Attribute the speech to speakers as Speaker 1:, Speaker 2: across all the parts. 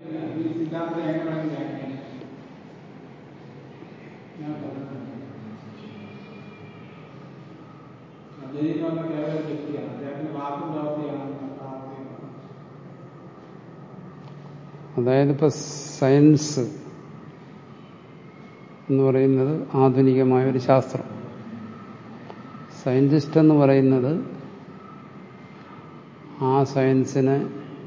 Speaker 1: ഈ സിദ്ധാന്തം എങ്ങനെ വേണമെങ്കിൽ വ്യാഖ്യാനിക്കാം. ഞാൻ പറഞ്ഞിട്ടുണ്ട്. അദ്വൈതി എന്ന് പറഞ്ഞാൽ കേവലം ഒരു വ്യക്തിയാണ് അദ്ദേഹത്തിന് വാക്കും പ്രവൃത്തിയാണ് പ്രാർത്ഥിക്കുന്നത്
Speaker 2: അതായത് ഇപ്പൊ സയൻസ് എന്ന് പറയുന്നത് ആധുനികമായ ഒരു ശാസ്ത്രം സയന്റിസ്റ്റ് എന്ന് പറയുന്നത് ആ സയൻസിനെ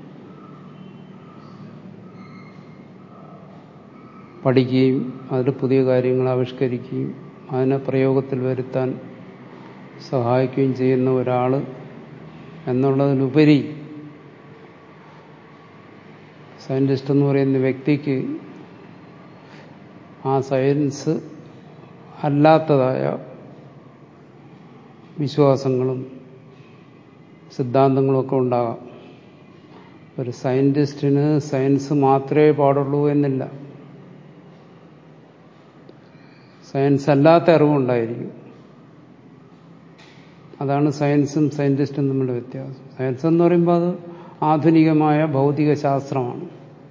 Speaker 2: പഠിക്കുകയും അതിൽ പുതിയ കാര്യങ്ങൾ ആവിഷ്കരിക്കുകയും അതിനെ പ്രയോഗത്തിൽ വരുത്താൻ സഹായിക്കുകയും ചെയ്യുന്ന ഒരാൾ എന്നുള്ളതിലുപരി സയന്റിസ്റ്റ് എന്ന് പറയുന്ന വ്യക്തിക്ക് ആ സയൻസ് അല്ലാത്തതായ വിശ്വാസങ്ങളും സിദ്ധാന്തങ്ങളും ഒക്കെ ഉണ്ടാകാം ഒരു സയന്റിസ്റ്റിന് സയൻസ് മാത്രമേ പാടുള്ളൂ എന്നില്ല സയൻസ് അല്ലാത്ത അറിവുണ്ടായിരിക്കും അതാണ് സയൻസും സയന്റിസ്റ്റും തമ്മിലുള്ള വ്യത്യാസം സയൻസ് എന്ന് പറയുമ്പോൾ അത് ആധുനികമായ ഭൗതിക ശാസ്ത്രമാണ്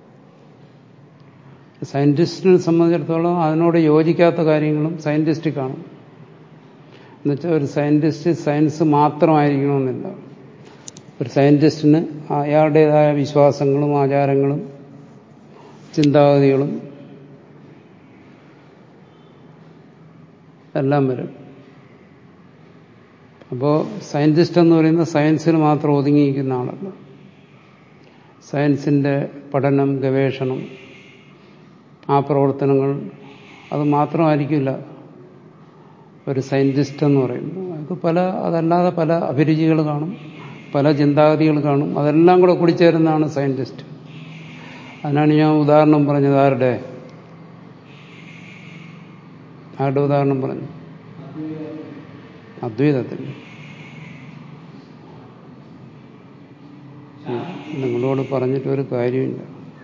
Speaker 2: സയന്റിസ്റ്റിനെ സംബന്ധിച്ചിടത്തോളം അതിനോട് യോജിക്കാത്ത കാര്യങ്ങളും സയന്റിസ്റ്റ് കാണും എന്നുവെച്ചാൽ ഒരു സയന്റിസ്റ്റ് സയൻസ് മാത്രമായിരിക്കണമെന്നില്ല ഒരു സയന്റിസ്റ്റിന് അയാളുടേതായ വിശ്വാസങ്ങളും ആചാരങ്ങളും ചിന്താഗതികളും എല്ലാം വരും അപ്പോൾ സയന്റിസ്റ്റ് എന്ന് പറയുന്നത് സയൻസിൽ മാത്രം ഒതുങ്ങിയിരിക്കുന്ന ആളല്ല സയൻസിന്റെ പഠനം ഗവേഷണം ആ പ്രവർത്തനങ്ങൾ അത് മാത്രമായിരിക്കില്ല ഒരു സയന്റിസ്റ്റ് എന്ന് പറയുന്നത് അത് പല അതല്ലാതെ പല അഭിരുചികൾ കാണും പല ചിന്താഗതികൾ കാണും അതെല്ലാം കൂടെ കൂടിച്ചേരുന്നതാണ് സയന്റിസ്റ്റ് അതിനാണ് ഞാൻ ഉദാഹരണം പറഞ്ഞത് ആരുടെ ആരുടെ ഉദാഹരണം പറഞ്ഞു അദ്വൈതത്തിൽ നിങ്ങളോട് പറഞ്ഞിട്ട് ഒരു കാര്യമില്ല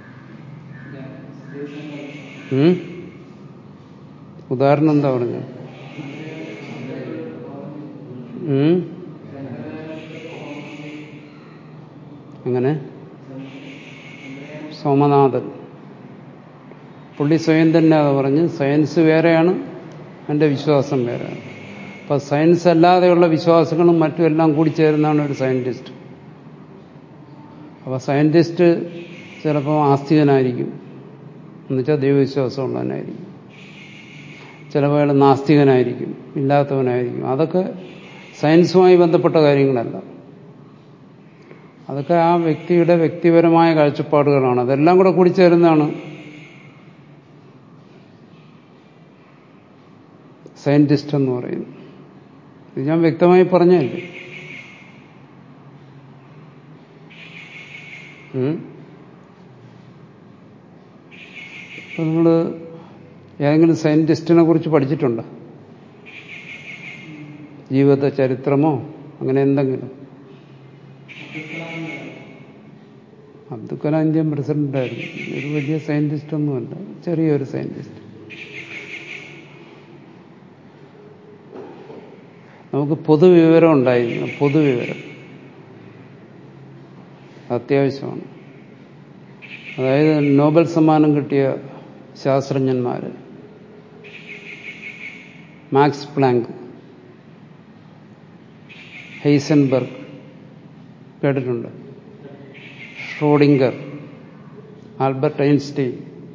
Speaker 2: ഉം? ഉദാഹരണം എന്താ പറഞ്ഞത് ഉം? അങ്ങനെ സോമനാഥൻ പുള്ളി സ്വയം തന്നെ അത് പറഞ്ഞ് സയൻസ് വേറെയാണ് എൻ്റെ വിശ്വാസം വേറെയാണ് അപ്പം സയൻസ് അല്ലാതെയുള്ള വിശ്വാസങ്ങളും മറ്റും എല്ലാം കൂടി ചേരുന്നതാണ് ഒരു സയന്റിസ്റ്റ് അപ്പോൾ സയന്റിസ്റ്റ് ചിലപ്പോൾ ആസ്തികനായിരിക്കും എന്നുവെച്ചാൽ ദൈവവിശ്വാസമുള്ളവനായിരിക്കും ചിലപ്പോൾ അയാൾ നാസ്തികനായിരിക്കും ഇല്ലാത്തവനായിരിക്കും അതൊക്കെ സയൻസുമായി ബന്ധപ്പെട്ട കാര്യങ്ങളല്ല അതൊക്കെ ആ വ്യക്തിയുടെ വ്യക്തിപരമായ കാഴ്ചപ്പാടുകളാണ് അതെല്ലാം കൂടെ കൂടിച്ചേരുന്നതാണ് സയന്റിസ്റ്റ് എന്ന് പറയുന്നത് ഇത് ഞാൻ വ്യക്തമായി പറഞ്ഞല്ലേ അപ്പം നിങ്ങൾ ഏതെങ്കിലും സയന്റിസ്റ്റിനെ കുറിച്ച് പഠിച്ചിട്ടുണ്ടോ ജീവിത ചരിത്രമോ അങ്ങനെ എന്തെങ്കിലും അബ്ദുൽ കലാം ഇന്ത്യൻ പ്രസിഡന്റായിരുന്നു ഒരു വലിയ സയന്റിസ്റ്റ് ഒന്നുമല്ല ചെറിയൊരു സയന്റിസ്റ്റ് നമുക്ക് പൊതുവിവരം ഉണ്ടായിരിക്കണം പൊതുവിവരം അത്യാവശ്യമാണ് അതായത് നോബൽ സമ്മാനം കിട്ടിയ ശാസ്ത്രജ്ഞന്മാർ മാക്സ് പ്ലാങ്ക് ഹെയ്സൻബർഗ് കേട്ടിട്ടുണ്ട് ഷ്രോഡിങ്കർ ആൽബർട്ട് ഐൻസ്റ്റീൻ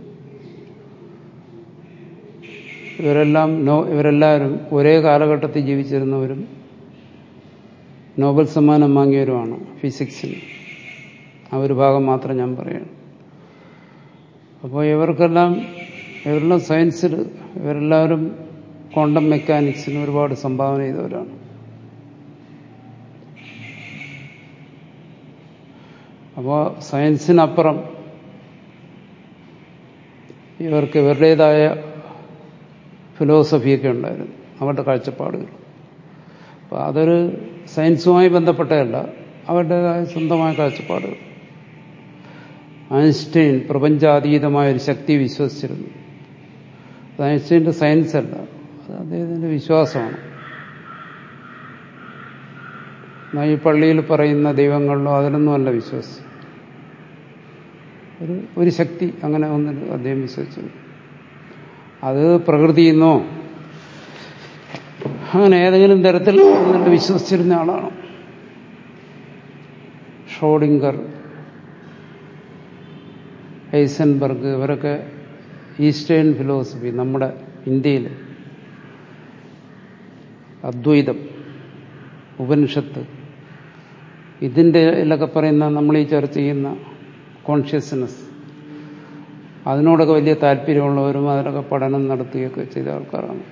Speaker 2: ഇവരെല്ലാം നോ ഇവരെല്ലാവരും ഒരേ കാലഘട്ടത്തിൽ ജീവിച്ചിരുന്നവരും നോബൽ സമ്മാനം വാങ്ങിയവരുമാണ് ഫിസിക്സിന് ആ ഒരു ഭാഗം മാത്രം ഞാൻ പറയണം അപ്പോൾ ഇവർക്കെല്ലാം ഇവരെല്ലാം സയൻസിൽ ഇവരെല്ലാവരും ക്വാണ്ടം മെക്കാനിക്സിന് ഒരുപാട് സംഭാവന ചെയ്തവരാണ് അപ്പോൾ സയൻസിനപ്പുറം ഇവർക്ക് ഇവരുടേതായ ഫിലോസഫിയൊക്കെ ഉണ്ടായിരുന്നു അവരുടെ കാഴ്ചപ്പാടുകൾ അപ്പോൾ അതൊരു സയൻസുമായി ബന്ധപ്പെട്ടതല്ല അവരുടേതായ സ്വന്തമായ കാഴ്ചപ്പാടുകൾ ഐൻസ്റ്റൈൻ പ്രപഞ്ചാതീതമായ ഒരു ശക്തി വിശ്വസിച്ചിരുന്നു അത് ഐൻസ്റ്റൈൻ്റെ സയൻസ് അല്ല അത് അദ്ദേഹത്തിൻ്റെ വിശ്വാസമാണ് എന്നാൽ ഈ പള്ളിയിൽ പറയുന്ന ദൈവങ്ങളിലോ അതിലൊന്നുമല്ല വിശ്വസിച്ചു ഒരു ഒരു ശക്തി അങ്ങനെ ഒന്നിൽ അദ്ദേഹം വിശ്വസിച്ചു അത് പ്രകൃതിയെന്നോ അങ്ങനെ ഏതെങ്കിലും തരത്തിൽ ഒന്നിൽ വിശ്വസിച്ചിരുന്ന ആളാണ് ഷോഡിങ്കർ ഹൈസൻബർഗ് ഇവരൊക്കെ ഈസ്റ്റേൺ ഫിലോസഫി നമ്മുടെ ഇന്ത്യയിൽ അദ്വൈതം ഉപനിഷത്ത് ഇതിൻ്റെ ഇതിലൊക്കെ പറയുന്ന നമ്മൾ ഈ ചർച്ച ചെയ്യുന്ന കോൺഷ്യസ്നെസ് അതിനോടൊക്കെ വലിയ താല്പര്യമുള്ളവരും അതിലൊക്കെ പഠനം നടത്തുകയൊക്കെ ചെയ്ത ആൾക്കാരാണ്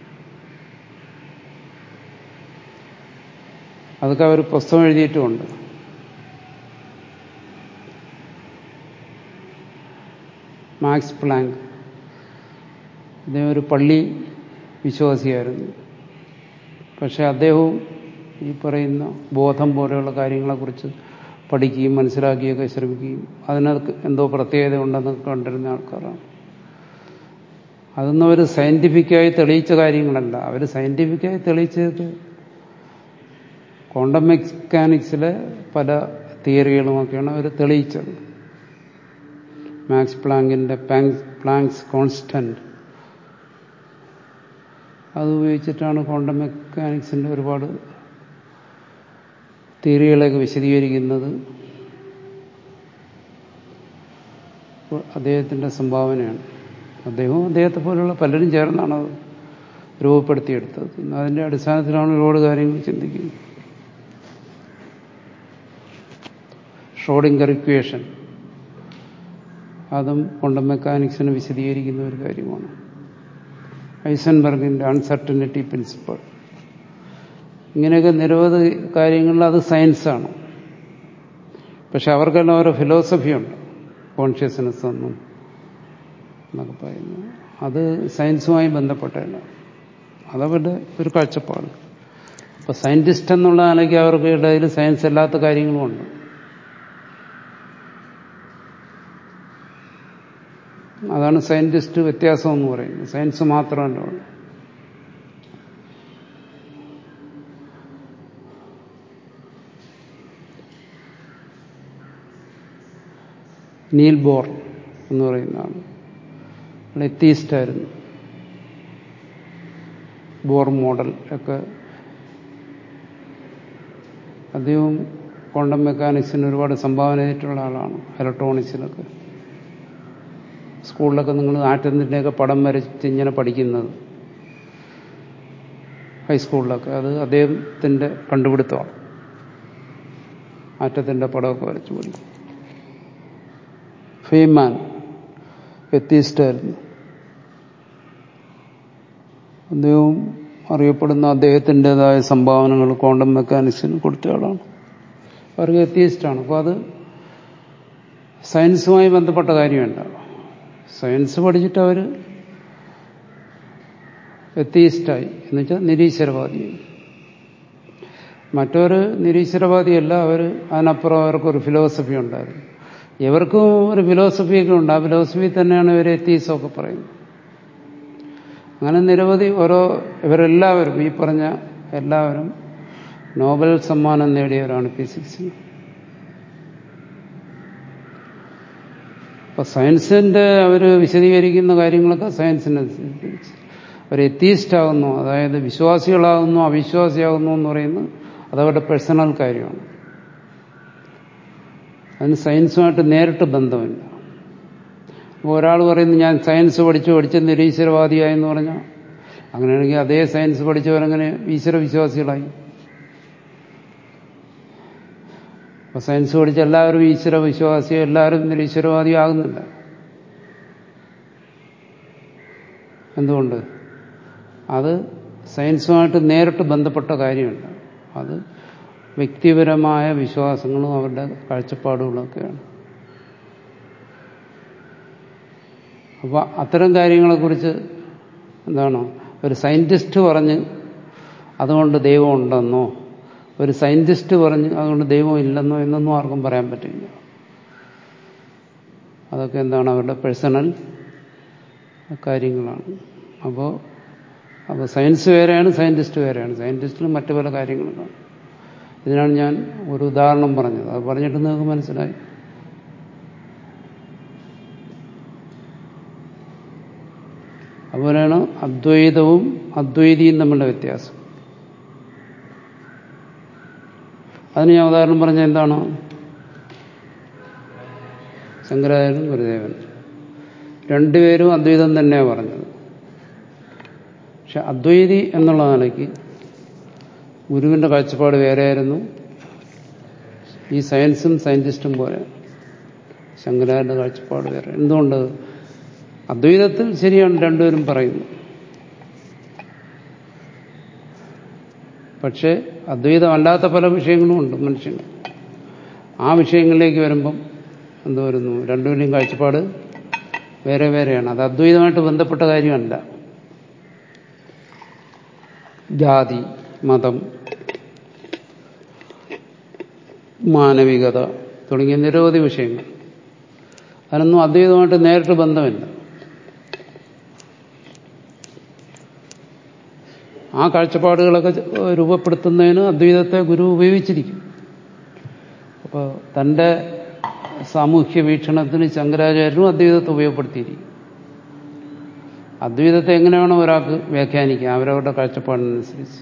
Speaker 2: അതൊക്കെ അവർ പുസ്തകം എഴുതിയിട്ടുമുണ്ട് മാക്സ് പ്ലാങ്ക് അദ്ദേഹം ഒരു പള്ളി വിശ്വാസിയായിരുന്നു പക്ഷെ അദ്ദേഹവും ഈ പറയുന്ന ബോധം പോലെയുള്ള കാര്യങ്ങളെക്കുറിച്ച് പഠിക്കുകയും മനസ്സിലാക്കുകയൊക്കെ ശ്രമിക്കുകയും അതിനകത്ത് എന്തോ പ്രത്യേകത ഉണ്ടെന്നൊക്കെ കണ്ടിരുന്ന ആൾക്കാരാണ് അതൊന്നും അവർ സയന്റിഫിക്കായി തെളിയിച്ച കാര്യങ്ങളല്ല അവർ സയന്റിഫിക്കായി തെളിയിച്ചത് ക്വാണ്ടം മെക്കാനിക്സിലെ പല തിയറികളുമൊക്കെയാണ് അവർ തെളിയിച്ചത് മാക്സ് പ്ലാങ്കിന്റെ പ്ലാങ്ക്സ് കോൺസ്റ്റന്റ് അത് ഉപയോഗിച്ചിട്ടാണ് ക്വാണ്ടം മെക്കാനിക്സിന്റെ ഒരുപാട് തിയറികളെയൊക്കെ വിശദീകരിക്കുന്നത് അദ്ദേഹത്തിന്റെ സംഭാവനയാണ് അദ്ദേഹവും അദ്ദേഹത്തെ പോലുള്ള പലരും ചേർന്നാണ് അത് രൂപപ്പെടുത്തിയെടുത്തത് ഇന്ന് അതിന്റെ അടിസ്ഥാനത്തിലാണ് ഒരുപാട് കാര്യങ്ങൾ ചിന്തിക്കുന്നത് ഷോഡിങ്കർ ഇക്വേഷൻ അതും ക്വാണ്ടം മെക്കാനിക്സിനെ വിശദീകരിക്കുന്ന ഒരു കാര്യമാണ് ഐസൻബർഗിന്റെ അൺസർട്ടനിറ്റി പ്രിൻസിപ്പിൾ ഇങ്ങനെയൊക്കെ നിരവധി കാര്യങ്ങളിൽ അത് സയൻസാണ് പക്ഷെ അവർക്കെല്ലാം ഓരോ ഫിലോസഫിയുണ്ട് കോൺഷ്യസ്നെസ് എന്നും എന്നൊക്കെ പറയുന്നത് അത് സയൻസുമായി ബന്ധപ്പെട്ടല്ല അതവരുടെ ഒരു കാഴ്ചപ്പാട് അപ്പൊ സയന്റിസ്റ്റ് എന്നുള്ള നിലയ്ക്ക് അവർക്ക് ഇടയിൽ സയൻസ് അല്ലാത്ത കാര്യങ്ങളുമുണ്ട് അതാണ് സയന്റിസ്റ്റ് വ്യത്യാസം എന്ന് പറയുന്നത് സയൻസ് മാത്രമല്ല ഉള്ളു നീൽ ബോർ എന്ന് പറയുന്ന ആള് എത്തീസ്റ്റായിരുന്നു ബോർ മോഡൽ ഒക്കെ അദ്ദേഹം ക്വാണ്ടം മെക്കാനിക്സിന് ഒരുപാട് സംഭാവന ചെയ്തിട്ടുള്ള ആളാണ് ഇലക്ട്രോണിക്സിലൊക്കെ സ്കൂളിലൊക്കെ നിങ്ങൾ ആറ്റത്തിൻ്റെയൊക്കെ പടം വരച്ച് ഇങ്ങനെ പഠിക്കുന്നത് ഹൈസ്കൂളിലൊക്കെ അത് അദ്ദേഹത്തിൻ്റെ കണ്ടുപിടുത്തമാണ് ആറ്റത്തിൻ്റെ പടമൊക്കെ വരച്ച് പഠിക്കും ഫെയ്മാൻ വ്യത്യസ്തമായിരുന്നു അദ്ദേഹവും അറിയപ്പെടുന്ന അദ്ദേഹത്തിൻ്റെതായ സംഭാവനകൾ ക്വാണ്ടം മെക്കാനിക്സിന് കൊടുത്ത ആളാണ് അവർക്ക് വ്യത്യസ്തമാണ് അപ്പോൾ അത് സയൻസുമായി ബന്ധപ്പെട്ട കാര്യമല്ല സയൻസ് പഠിച്ചിട്ട് അവർ വ്യത്യസ്തമായി എന്നുവെച്ചാൽ നിരീശ്വരവാദിയായി മറ്റൊരു നിരീശ്വരവാദിയല്ല അവർ അതിനപ്പുറം അവർക്കൊരു ഫിലോസഫി ഉണ്ടായിരുന്നു ഇവർക്കും ഒരു ഫിലോസഫിയൊക്കെ ഉണ്ട് ആ ഫിലോസഫി തന്നെയാണ് ഇവർ എത്തീസമൊക്കെ പറയുന്നത് അങ്ങനെ നിരവധി ഓരോ ഇവരെല്ലാവരും ഈ പറഞ്ഞ എല്ലാവരും നോബൽ സമ്മാനം നേടിയവരാണ് ഫിസിക്സിൽ അപ്പൊ സയൻസിന്റെ അവർ വിശദീകരിക്കുന്ന കാര്യങ്ങളൊക്കെ സയൻസിനനുസരിച്ച് അവർ എത്തീസ്റ്റ് ആകുന്നു അതായത് വിശ്വാസികളാകുന്നു അവിശ്വാസിയാകുന്നു എന്ന് പറയുന്നത് അതവരുടെ പേഴ്സണൽ കാര്യമാണ് അതിന് സയൻസുമായിട്ട് നേരിട്ട് ബന്ധമില്ല അപ്പോൾ ഒരാൾ പറയുന്നു ഞാൻ സയൻസ് പഠിച്ചു പഠിച്ച നിരീശ്വരവാദിയായെന്ന് പറഞ്ഞാൽ അങ്ങനെയാണെങ്കിൽ അതേ സയൻസ് പഠിച്ചവരങ്ങനെ ഈശ്വര വിശ്വാസികളായി അപ്പൊ സയൻസ് പഠിച്ച എല്ലാവരും ഈശ്വര വിശ്വാസിയോ എല്ലാവരും നിരീശ്വരവാദിയോ ആകുന്നില്ല എന്തുകൊണ്ട് അത് സയൻസുമായിട്ട് നേരിട്ട് ബന്ധപ്പെട്ട കാര്യമല്ല അത് വ്യക്തിപരമായ വിശ്വാസങ്ങളും അവരുടെ കാഴ്ചപ്പാടുകളൊക്കെയാണ് അപ്പോൾ അത്തരം കാര്യങ്ങളെക്കുറിച്ച് എന്താണ് ഒരു സയന്റിസ്റ്റ് പറഞ്ഞ് അതുകൊണ്ട് ദൈവം ഉണ്ടെന്നോ ഒരു സയന്റിസ്റ്റ് പറഞ്ഞ് അതുകൊണ്ട് ദൈവം ഇല്ലെന്നോ എന്നൊന്നും ആർക്കും പറയാൻ പറ്റില്ല അതൊക്കെ എന്താണ് അവരുടെ പേഴ്സണൽ കാര്യങ്ങളാണ് അപ്പോൾ അപ്പോൾ സയൻസ് വേറെയാണ് സയന്റിസ്റ്റ് വേറെയാണ് സയന്റിസ്റ്റിന് മറ്റു പല കാര്യങ്ങളും ഇതിനാണ് ഞാൻ ഒരു ഉദാഹരണം പറഞ്ഞത് അത് പറഞ്ഞിട്ട് നിങ്ങൾക്ക് മനസ്സിലായി അതുപോലെയാണ് അദ്വൈതവും അദ്വൈതിയും തമ്മിലുള്ള വ്യത്യാസം അതിന് ഞാൻ ഉദാഹരണം പറഞ്ഞ എന്താണ് ശങ്കരാചാര്യനും ഗുരുദേവൻ രണ്ടുപേരും അദ്വൈതം തന്നെയാണ് പറഞ്ഞത് പക്ഷെ അദ്വൈതി എന്നുള്ള നിലയ്ക്ക് ഗുരുവിന്റെ കാഴ്ചപ്പാട് വേറെയായിരുന്നു ഈ സയൻസും സയന്റിസ്റ്റും പോലെ ശങ്കരാചാര്യന്റെ കാഴ്ചപ്പാട് വേറെ എന്തുകൊണ്ട് അദ്വൈതത്തിൽ ശരിയാണ് രണ്ടുപേരും പറയുന്നു പക്ഷേ അദ്വൈതമല്ലാത്ത പല വിഷയങ്ങളും ഉണ്ട് മനുഷ്യന് ആ വിഷയങ്ങളിലേക്ക് വരുമ്പം എന്ത് വരുന്നു രണ്ടുപേരുടെയും കാഴ്ചപ്പാട് വേറെ വേറെയാണ് അത് അദ്വൈതമായിട്ട് ബന്ധപ്പെട്ട കാര്യമല്ല ജാതി മതം മാനവികത തുടങ്ങിയ നിരവധി വിഷയങ്ങൾ അതിനൊന്നും അദ്വൈതമായിട്ട് നേരിട്ട് ബന്ധമില്ല ആ കാഴ്ചപ്പാടുകളൊക്കെ രൂപപ്പെടുത്തുന്നതിന് അദ്വൈതത്തെ ഗുരു ഉപയോഗിച്ചിരിക്കും അപ്പോൾ തൻ്റെ സാമൂഹ്യ വീക്ഷണത്തിന് ശങ്കരാചാര്യനും അദ്വൈതത്തെ ഉപയോഗപ്പെടുത്തിയിരിക്കും അദ്വൈതത്തെ എങ്ങനെ വേണം ഒരാൾക്ക് വ്യാഖ്യാനിക്കാം അവരവരുടെ കാഴ്ചപ്പാടിനനുസരിച്ച്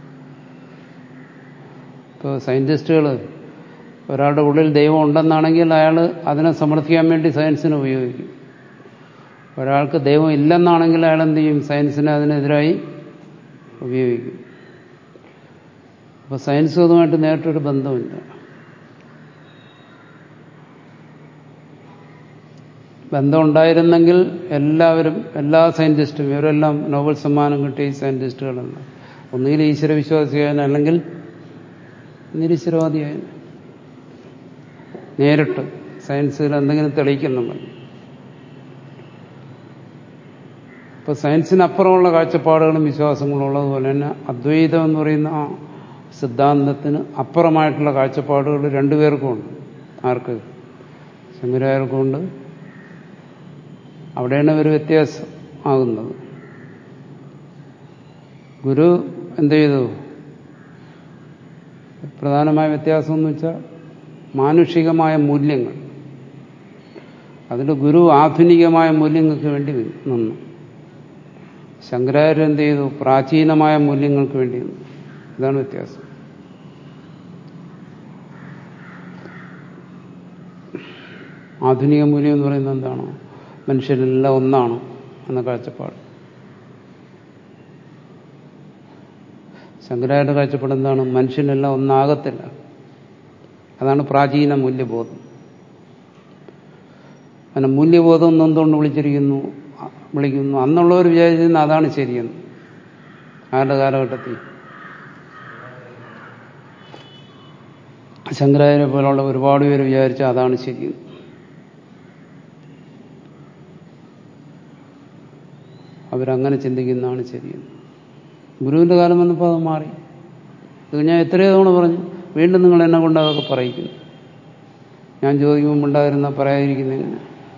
Speaker 2: ഇപ്പോൾ സയൻറ്റിസ്റ്റുകൾ ഒരാളുടെ ഉള്ളിൽ ദൈവം ഉണ്ടെന്നാണെങ്കിൽ അയാൾ അതിനെ സമർത്ഥിക്കാൻ വേണ്ടി സയൻസിനെ ഉപയോഗിക്കും ഒരാൾക്ക് ദൈവം ഇല്ലെന്നാണെങ്കിൽ അയാൾ എന്ത് ചെയ്യും സയൻസിനെ അതിനെതിരായി ഉപയോഗിക്കും അപ്പോൾ സയൻസും അതുമായിട്ട് നേരിട്ടൊരു ബന്ധമില്ല ബന്ധമുണ്ടായിരുന്നെങ്കിൽ എല്ലാവരും എല്ലാ സയന്റിസ്റ്റും ഇവരെല്ലാം നോബൽ സമ്മാനം കിട്ടിയ സയന്റിസ്റ്റുകളല്ല ഒന്നുകിൽ ഈശ്വരവിശ്വാസിയായൻ അല്ലെങ്കിൽ നിരീശ്വരവാദിയായൻ നേരിട്ട് സയൻസിൽ എന്തെങ്കിലും തെളിയിക്കുന്നുണ്ട് ഇപ്പൊ സയൻസിനപ്പുറമുള്ള കാഴ്ചപ്പാടുകളും വിശ്വാസങ്ങളും ഉള്ളതുപോലെ തന്നെ അദ്വൈതം എന്ന് പറയുന്ന ആ സിദ്ധാന്തത്തിന് അപ്പുറമായിട്ടുള്ള കാഴ്ചപ്പാടുകൾ രണ്ടുപേർക്കും ഉണ്ട് ആർക്ക് ശങ്കരാചാര്യർക്കും ഉണ്ട് അവിടെയാണ് ഒരു വ്യത്യാസം ആകുന്നത് ഗുരു എന്ത് ചെയ്തു പ്രധാനമായ വ്യത്യാസം എന്ന് വെച്ചാൽ മാനുഷികമായ മൂല്യങ്ങൾ അതിൽ ഗുരു ആധുനികമായ മൂല്യങ്ങൾക്ക് വേണ്ടി നിന്നു ശങ്കരാചാര്യ എന്ത് ചെയ്തു പ്രാചീനമായ മൂല്യങ്ങൾക്ക് വേണ്ടി നിന്നു ഇതാണ് വ്യത്യാസം ആധുനിക മൂല്യം എന്ന് പറയുന്നത് എന്താണ് മനുഷ്യരെല്ലാം ഒന്നാണ് എന്ന കാഴ്ചപ്പാട് ശങ്കരാചാര്യ കാഴ്ചപ്പാട് എന്താണ് മനുഷ്യനെല്ലാം ഒന്നാകത്തില്ല അതാണ് പ്രാചീന മൂല്യബോധം അങ്ങനെ മൂല്യബോധം എന്ന് എന്തുകൊണ്ട് വിളിച്ചിരിക്കുന്നു വിളിക്കുന്നു അന്നുള്ളവർ വിചാരിച്ചിരുന്ന അതാണ് ശരിയെന്ന് ആരുടെ കാലഘട്ടത്തിൽ ശങ്കരാചാര്യ പോലുള്ള ഒരുപാട് പേര് വിചാരിച്ച അതാണ് ശരിയെന്ന് അവരങ്ങനെ ചിന്തിക്കുന്നതാണ് ശരിയെന്ന് ഗുരുവിന്റെ കാലം വന്നപ്പോൾ അത് മാറി ഇത് ഞാൻ എത്രയോ തവണ പറഞ്ഞു വീണ്ടും നിങ്ങൾ എന്നെ കൊണ്ട് അതൊക്കെ പറയിക്കുന്നു ഞാൻ ചോദിക്കുമ്പോൾ ഉണ്ടായിരുന്ന പറയാതിരിക്കുന്നെങ്ങനെ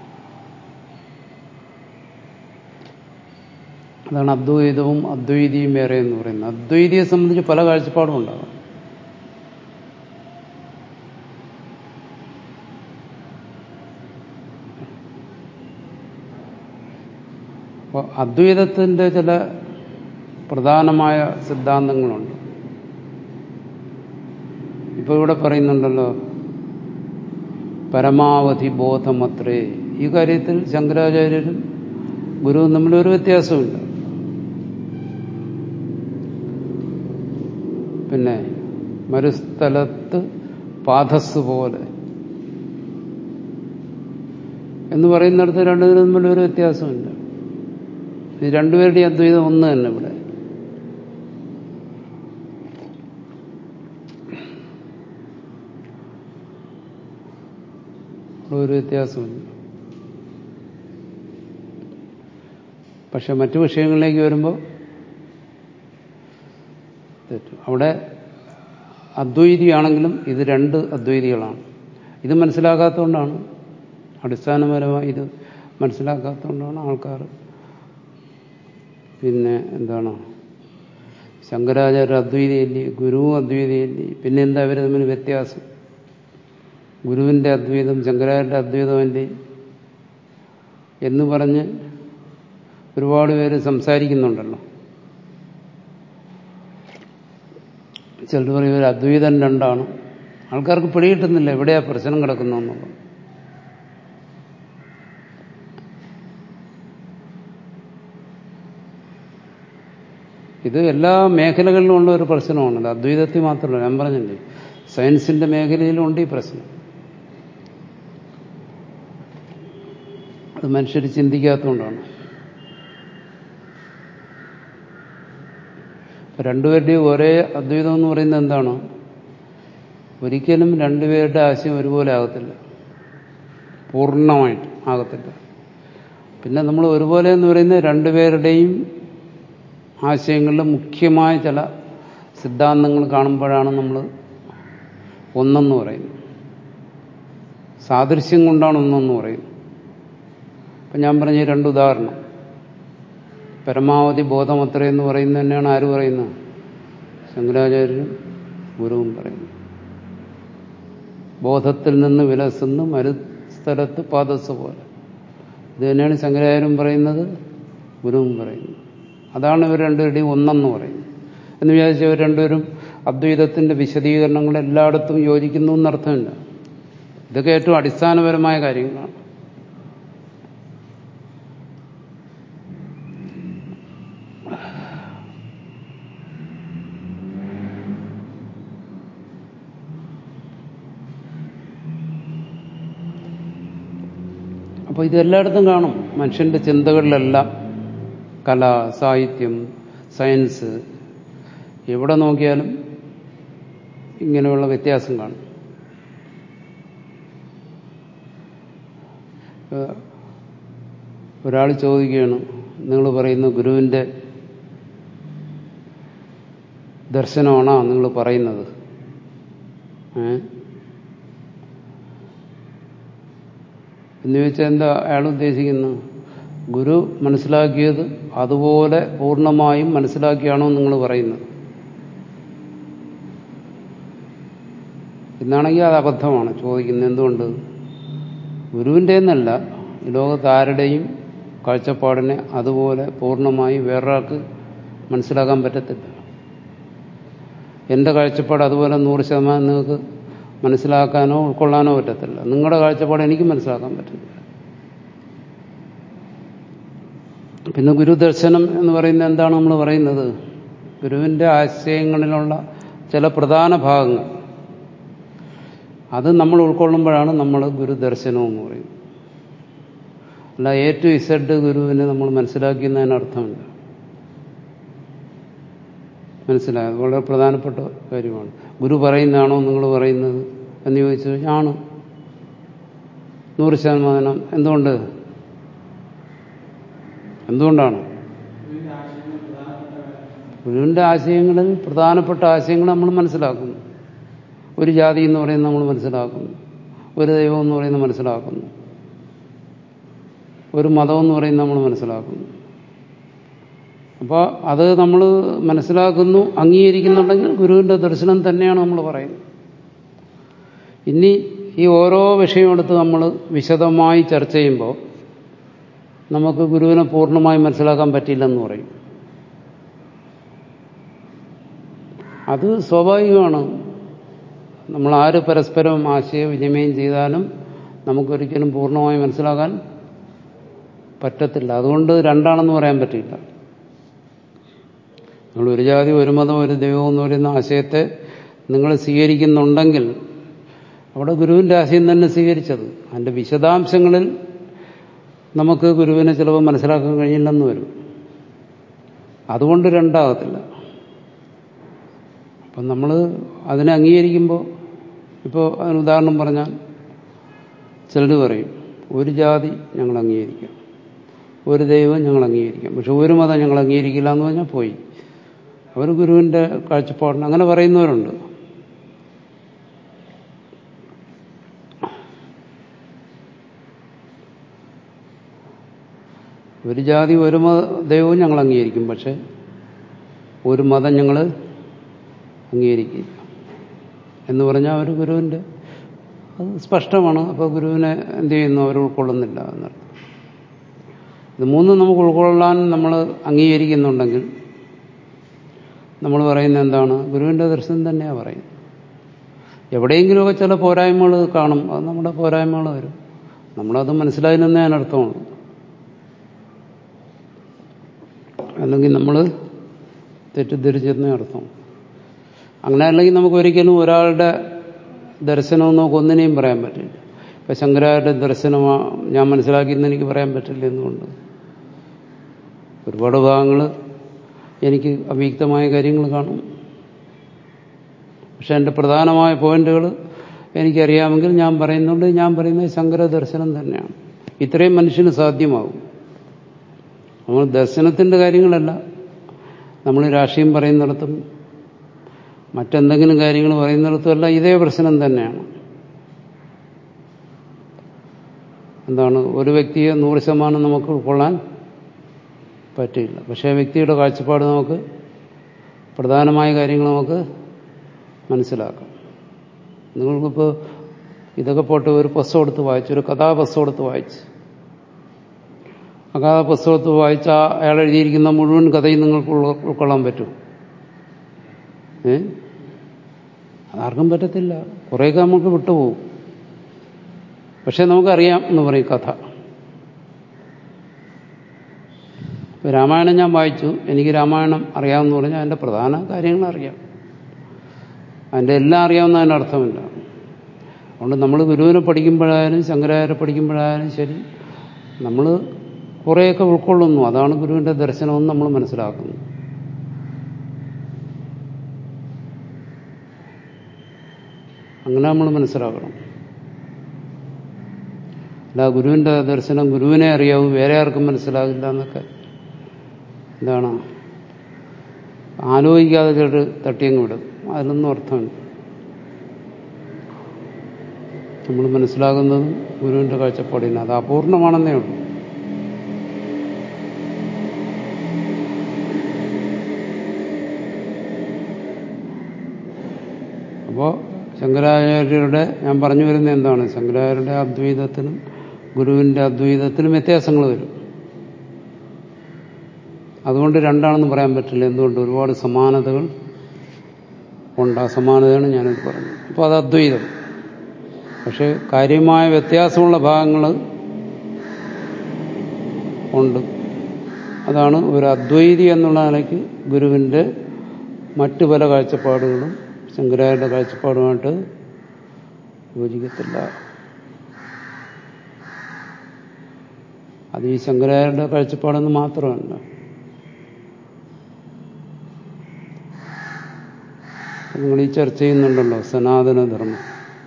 Speaker 2: അതാണ് അദ്വൈതവും അദ്വൈതിയും വേറെ എന്ന് പറയുന്നത് അദ്വൈതിയെ സംബന്ധിച്ച് പല കാഴ്ചപ്പാടും ഉണ്ടാകും അപ്പോൾ അദ്വൈതത്തിൻ്റെ ചില പ്രധാനമായ സിദ്ധാന്തങ്ങളുണ്ട് ഇപ്പൊ ഇവിടെ പറയുന്നുണ്ടല്ലോ പരമാവധി ബോധമത്രേ ഈ കാര്യത്തിൽ ശങ്കരാചാര്യരും ഗുരുവും തമ്മിൽ ഒരു വ്യത്യാസമില്ല പിന്നെ മരുസ്ഥലത്ത് പാദസ് പോലെ എന്ന് പറയുന്നിടത്ത് രണ്ടുപേരും തമ്മിൽ ഒരു വ്യത്യാസമില്ല ഇത് രണ്ടുപേരുടെയും അദ്വൈതം ഒന്ന് തന്നെ ഇവിടെ ഒരു വ്യത്യാസമില്ല പക്ഷെ മറ്റു വിഷയങ്ങളിലേക്ക് വരുമ്പോൾ തെറ്റും അവിടെ അദ്വൈതിയാണെങ്കിലും ഇത് രണ്ട് അദ്വൈതികളാണ് ഇത് മനസ്സിലാക്കാത്തതുകൊണ്ടാണ് അടിസ്ഥാനപരമായി ഇത് മനസ്സിലാക്കാത്തതുകൊണ്ടാണ് ആൾക്കാർ പിന്നെ എന്താണ് ശങ്കരാചാര്യ അദ്വൈതിയല്ലേ ഗുരുവും അദ്വൈതിയല്ലേ പിന്നെ എന്താ അവർ തമ്മിൽ വ്യത്യാസം ഗുരുവിന്റെ അദ്വൈതം ശങ്കരാചാര്യന്റെ അദ്വൈതമല്ലേ എന്ന് പറഞ്ഞ് ഒരുപാട് പേര് സംസാരിക്കുന്നുണ്ടല്ലോ ചിലർ പറയും ഒരു അദ്വൈതം രണ്ടാണ് ആൾക്കാർക്ക് പിടികിട്ടുന്നില്ല എവിടെയാ പ്രശ്നം കിടക്കുന്നതെന്നുള്ളത് ഇത് എല്ലാ മേഖലകളിലും ഉള്ള ഒരു പ്രശ്നമാണല്ലോ അദ്വൈതത്തിൽ മാത്രമല്ല ഞാൻ പറഞ്ഞില്ലേ സയൻസിന്റെ മേഖലയിലും ഉണ്ട് ഈ പ്രശ്നം അത് മനുഷ്യർ ചിന്തിക്കാത്തതുകൊണ്ടാണ് രണ്ടുപേരുടെയും ഒരേ അദ്വൈതം എന്ന് പറയുന്നത് എന്താണ് ഒരിക്കലും രണ്ടുപേരുടെ ആശയം ഒരുപോലെ ആകത്തില്ല പൂർണ്ണമായിട്ട് ആകത്തില്ല പിന്നെ നമ്മൾ ഒരുപോലെ എന്ന് പറയുന്നത് രണ്ടുപേരുടെയും ആശയങ്ങളിൽ മുഖ്യമായ ചില സിദ്ധാന്തങ്ങൾ കാണുമ്പോഴാണ് നമ്മൾ ഒന്നെന്ന് പറയുന്നത് സാദൃശ്യം കൊണ്ടാണ് ഒന്നെന്ന് പറയുന്നത് അപ്പം ഞാൻ പറഞ്ഞ ഈ രണ്ട് ഉദാഹരണം പരമാവധി ബോധം അത്രയെന്ന് പറയുന്നത് തന്നെയാണ് ആര് പറയുന്നത് ശങ്കരാചാര്യരും ഗുരുവും പറയുന്നത് ബോധത്തിൽ നിന്ന് വിലസുന്ന മരുസ്ഥലത്ത് പാദസ് പോലെ ഇത് തന്നെയാണ് ശങ്കരാചാര്യം പറയുന്നത് ഗുരുവും പറയുന്നത് അതാണ് ഇവർ രണ്ടുപേരുടെയും ഒന്നെന്ന് പറയുന്നത് എന്ന് വിചാരിച്ച ഇവർ രണ്ടുപേരും അദ്വൈതത്തിന്റെ വിശദീകരണങ്ങൾ എല്ലായിടത്തും യോജിക്കുന്നു എന്നർത്ഥമില്ല ഇതൊക്കെ ഏറ്റവും അടിസ്ഥാനപരമായ കാര്യങ്ങളാണ് അപ്പോൾ ഇതെല്ലായിടത്തും കാണും മനുഷ്യന്റെ ചിന്തകളിലെല്ലാം കല സാഹിത്യം സയൻസ് എവിടെ നോക്കിയാലും ഇങ്ങനെയുള്ള വ്യത്യാസം കാണും ഒരാൾ ചോദിക്കുകയാണ് നിങ്ങൾ പറയുന്ന ഗുരുവിൻ്റെ ദർശനമാണോ നിങ്ങൾ പറയുന്നത് ഏ എന്ന് ചോദിച്ചാൽ എന്താ അയാൾ ഉദ്ദേശിക്കുന്നു ഗുരു മനസ്സിലാക്കിയത് അതുപോലെ പൂർണ്ണമായും മനസ്സിലാക്കിയാണോ നിങ്ങൾ പറയുന്നത് എന്നാണെങ്കിൽ അത് അബദ്ധമാണ് ചോദിക്കുന്നത് എന്തുകൊണ്ട് ഗുരുവിൻ്റെ എന്നല്ല ഈ ലോകത്ത് ആരുടെയും കാഴ്ചപ്പാടിനെ അതുപോലെ പൂർണ്ണമായി വേറൊരാൾക്ക് മനസ്സിലാക്കാൻ പറ്റത്തില്ല എൻ്റെ കാഴ്ചപ്പാട് അതുപോലെ നൂറ് ശതമാനം നിങ്ങൾക്ക് മനസ്സിലാക്കാനോ ഉൾക്കൊള്ളാനോ പറ്റത്തില്ല നിങ്ങളുടെ കാഴ്ചപ്പാട് എനിക്ക് മനസ്സിലാക്കാൻ പറ്റില്ല പിന്നെ ഗുരുദർശനം എന്ന് പറയുന്നത് എന്താണ് നമ്മൾ പറയുന്നത് ഗുരുവിൻ്റെ ആശയങ്ങളിലുള്ള ചില പ്രധാന ഭാഗങ്ങൾ അത് നമ്മൾ ഉൾക്കൊള്ളുമ്പോഴാണ് നമ്മൾ ഗുരുദർശനം എന്ന് പറയുന്നത് അല്ല എ ടു ഇസഡ് ഗുരുവിനെ നമ്മൾ മനസ്സിലാക്കുന്നതിന് അർത്ഥമില്ല മനസ്സിലായത് വളരെ പ്രധാനപ്പെട്ട കാര്യമാണ് ഗുരു പറയുന്നതാണോ നിങ്ങൾ പറയുന്നത് എന്ന് ചോദിച്ചു കഴിഞ്ഞാൽ ആണ് നൂറ് ശതമാനം എന്തുകൊണ്ട് എന്തുകൊണ്ടാണ് ഗുരുവിൻ്റെ ആശയങ്ങളിൽ പ്രധാനപ്പെട്ട ആശയങ്ങൾ നമ്മൾ മനസ്സിലാക്കുന്നു ഒരു ജാതി എന്ന് പറയുന്നത് നമ്മൾ മനസ്സിലാക്കുന്നു ഒരു ദൈവം എന്ന് പറയുന്നത് മനസ്സിലാക്കുന്നു ഒരു മതം എന്ന് പറയുന്നത് നമ്മൾ മനസ്സിലാക്കുന്നു അപ്പോൾ അത് നമ്മൾ മനസ്സിലാക്കുന്നു അംഗീകരിക്കുന്നുണ്ടെങ്കിൽ ഗുരുവിൻ്റെ ദർശനം തന്നെയാണ് നമ്മൾ പറയുന്നത് ഇനി ഈ ഓരോ വിഷയം എടുത്ത് നമ്മൾ വിശദമായി ചർച്ച ചെയ്യുമ്പോൾ നമുക്ക് ഗുരുവിനെ പൂർണ്ണമായി മനസ്സിലാക്കാൻ പറ്റില്ലെന്ന് പറയും അത് സ്വാഭാവികമാണ് നമ്മൾ ആര് പരസ്പരം ആശയവിനിമയം ചെയ്താലും നമുക്കൊരിക്കലും പൂർണ്ണമായി മനസ്സിലാക്കാൻ പറ്റത്തില്ല അതുകൊണ്ട് രണ്ടാണെന്ന് പറയാൻ പറ്റില്ല നിങ്ങൾ ഒരു ജാതി ഒരു മതം ഒരു ദൈവം എന്ന് പറയുന്ന ആശയത്തെ നിങ്ങൾ സ്വീകരിക്കുന്നുണ്ടെങ്കിൽ അവിടെ ഗുരുവിൻ്റെ ആശയം തന്നെ സ്വീകരിച്ചത് അതിൻ്റെ വിശദാംശങ്ങളിൽ നമുക്ക് ഗുരുവിനെ ചിലപ്പോൾ മനസ്സിലാക്കാൻ കഴിയില്ലെന്ന് വരും അതുകൊണ്ട് രണ്ടാകത്തില്ല അപ്പം നമ്മൾ അതിനെ അംഗീകരിക്കുമ്പോൾ ഇപ്പോൾ അതിന് ഉദാഹരണം പറഞ്ഞാൽ ചിലർ പറയും ഒരു ജാതി ഞങ്ങൾ അംഗീകരിക്കാം ഒരു ദൈവം ഞങ്ങൾ അംഗീകരിക്കാം പക്ഷെ ഒരു മതം ഞങ്ങൾ അംഗീകരിക്കില്ല എന്ന് പറഞ്ഞാൽ പോയി അവർ ഗുരുവിൻ്റെ കാഴ്ചപ്പാടിന് അങ്ങനെ പറയുന്നവരുണ്ട് ഒരു ജാതി ഒരു മത ദൈവവും ഞങ്ങൾ അംഗീകരിക്കും പക്ഷെ ഒരു മതം ഞങ്ങൾ അംഗീകരിക്കില്ല എന്ന് പറഞ്ഞാൽ അവർ ഗുരുവിൻ്റെ അത് സ്പഷ്ടമാണ് അപ്പോൾ ഗുരുവിനെ എന്ത് ചെയ്യുന്നു അവർ ഉൾക്കൊള്ളുന്നില്ല എന്നർത്ഥം ഇത് മൂന്നും നമുക്ക് ഉൾക്കൊള്ളാൻ നമ്മൾ അംഗീകരിക്കുന്നുണ്ടെങ്കിൽ നമ്മൾ പറയുന്നത് എന്താണ് ഗുരുവിൻ്റെ ദർശനം തന്നെയാണ് പറയുന്നത് എവിടെയെങ്കിലുമൊക്കെ ചില പോരായ്മകൾ കാണും അത് നമ്മുടെ പോരായ്മകൾ വരും നമ്മളത് മനസ്സിലായില്ലെന്നേ അതിനർത്ഥമുള്ളൂ അല്ലെങ്കിൽ നമ്മൾ തെറ്റിദ്ധരിച്ചെന്നേ അർത്ഥം അങ്ങനെ അല്ലെങ്കിൽ നമുക്ക് ഒരിക്കലും ഒരാളുടെ ദർശനമൊന്നോ ഒന്നിനെയും പറയാൻ പറ്റില്ല ഇപ്പൊ ശങ്കരാചാര്യ ദർശനമാ ഞാൻ മനസ്സിലാക്കിയെന്ന് എനിക്ക് പറയാൻ പറ്റില്ല എന്നുകൊണ്ട് ഒരുപാട് ഭാഗങ്ങൾ എനിക്ക് അവ്യക്തമായ കാര്യങ്ങൾ കാണും പക്ഷെ എൻ്റെ പ്രധാനമായ പോയിന്റുകൾ എനിക്കറിയാമെങ്കിൽ ഞാൻ പറയുന്നുണ്ട് ഞാൻ പറയുന്നത് ശങ്കര ദർശനം തന്നെയാണ് ഇത്രയും മനുഷ്യന് സാധ്യമാകും നമ്മൾ ദർശനത്തിൻ്റെ കാര്യങ്ങളല്ല നമ്മൾ രാഷ്ട്രീയം പറയുന്നിടത്തും മറ്റെന്തെങ്കിലും കാര്യങ്ങൾ പറയുന്നിടത്തുമല്ല ഇതേ പ്രശ്നം തന്നെയാണ് എന്താണ് ഒരു വ്യക്തിയെ നൂറ് ശതമാനം നമുക്ക് ഉൾക്കൊള്ളാൻ പറ്റില്ല പക്ഷേ വ്യക്തിയുടെ കാഴ്ചപ്പാട് നമുക്ക് പ്രധാനമായ കാര്യങ്ങൾ നമുക്ക് മനസ്സിലാക്കാം നിങ്ങൾക്കിപ്പോൾ ഇതൊക്കെ പോട്ട് ഒരു പുസ്തകം എടുത്ത് വായിച്ചു ഒരു കഥാപുസ്തകം എടുത്ത് വായിച്ചു ആ കഥാപുസ്തകത്ത് വായിച്ച അയാൾ എഴുതിയിരിക്കുന്ന മുഴുവൻ കഥയും നിങ്ങൾക്ക് ഉൾക്കൊള്ളാൻ പറ്റും ഏ അതാർക്കും പറ്റത്തില്ല കുറേയൊക്കെ നമുക്ക് വിട്ടുപോകും പക്ഷെ നമുക്കറിയാം എന്ന് പറയും കഥ രാമായണം ഞാൻ വായിച്ചു എനിക്ക് രാമായണം അറിയാമെന്ന് പറഞ്ഞാൽ അതിൻ്റെ പ്രധാന കാര്യങ്ങൾ അറിയാം അതിൻ്റെ എല്ലാം അറിയാവുന്ന അതിൻ്റെ അർത്ഥമില്ല അതുകൊണ്ട് നമ്മൾ ഗുരുവിനെ പഠിക്കുമ്പോഴായാലും ശങ്കരാചാര്യ പഠിക്കുമ്പോഴായാലും ശരി നമ്മൾ കുറേയൊക്കെ ഉൾക്കൊള്ളുന്നു അതാണ് ഗുരുവിൻ്റെ ദർശനമെന്ന് നമ്മൾ മനസ്സിലാക്കുന്നു അങ്ങനെ നമ്മൾ മനസ്സിലാക്കണം അല്ല ഗുരുവിൻ്റെ ദർശനം ഗുരുവിനെ അറിയാവൂ വേറെ ആർക്കും മനസ്സിലാകില്ല എന്നൊക്കെ എന്താണ് ആലോചിക്കാതെ ചിലർ തട്ടിയങ്ങ് വിടും അതിനൊന്നും അർത്ഥമില്ല നമ്മൾ മനസ്സിലാകുന്നതും ഗുരുവിൻ്റെ കാഴ്ചപ്പാടിന് അത് അപൂർണമാണെന്നേ ഉള്ളൂ അപ്പോൾ ശങ്കരാചാര്യരുടെ ഞാൻ പറഞ്ഞു വരുന്നത് എന്താണ് ശങ്കരാചാര്യരുടെ അദ്വൈതത്തിനും ഗുരുവിൻ്റെ അദ്വൈതത്തിനും വ്യത്യാസങ്ങൾ വരും അതുകൊണ്ട് രണ്ടാണെന്ന് പറയാൻ പറ്റില്ല എന്തുകൊണ്ട് ഒരുപാട് സമാനതകൾ ഉണ്ട് ആ സമാനതയാണ് ഞാനിത് പറഞ്ഞത് അപ്പോൾ അത് അദ്വൈതം പക്ഷെ കാര്യമായ വ്യത്യാസമുള്ള ഭാഗങ്ങൾ ഉണ്ട് അതാണ് ഒരു അദ്വൈതി എന്നുള്ള നിലയ്ക്ക് ഗുരുവിൻ്റെ മറ്റു പല കാഴ്ചപ്പാടുകളും ശങ്കരാചാര്യ കാഴ്ചപ്പാടുമായിട്ട് യോജിക്കത്തില്ല അത് ഈ ശങ്കരാചാര്യ കാഴ്ചപ്പാടെന്ന് മാത്രമല്ല നിങ്ങൾ ഈ ചർച്ച ചെയ്യുന്നുണ്ടല്ലോ സനാതനധർമ്മം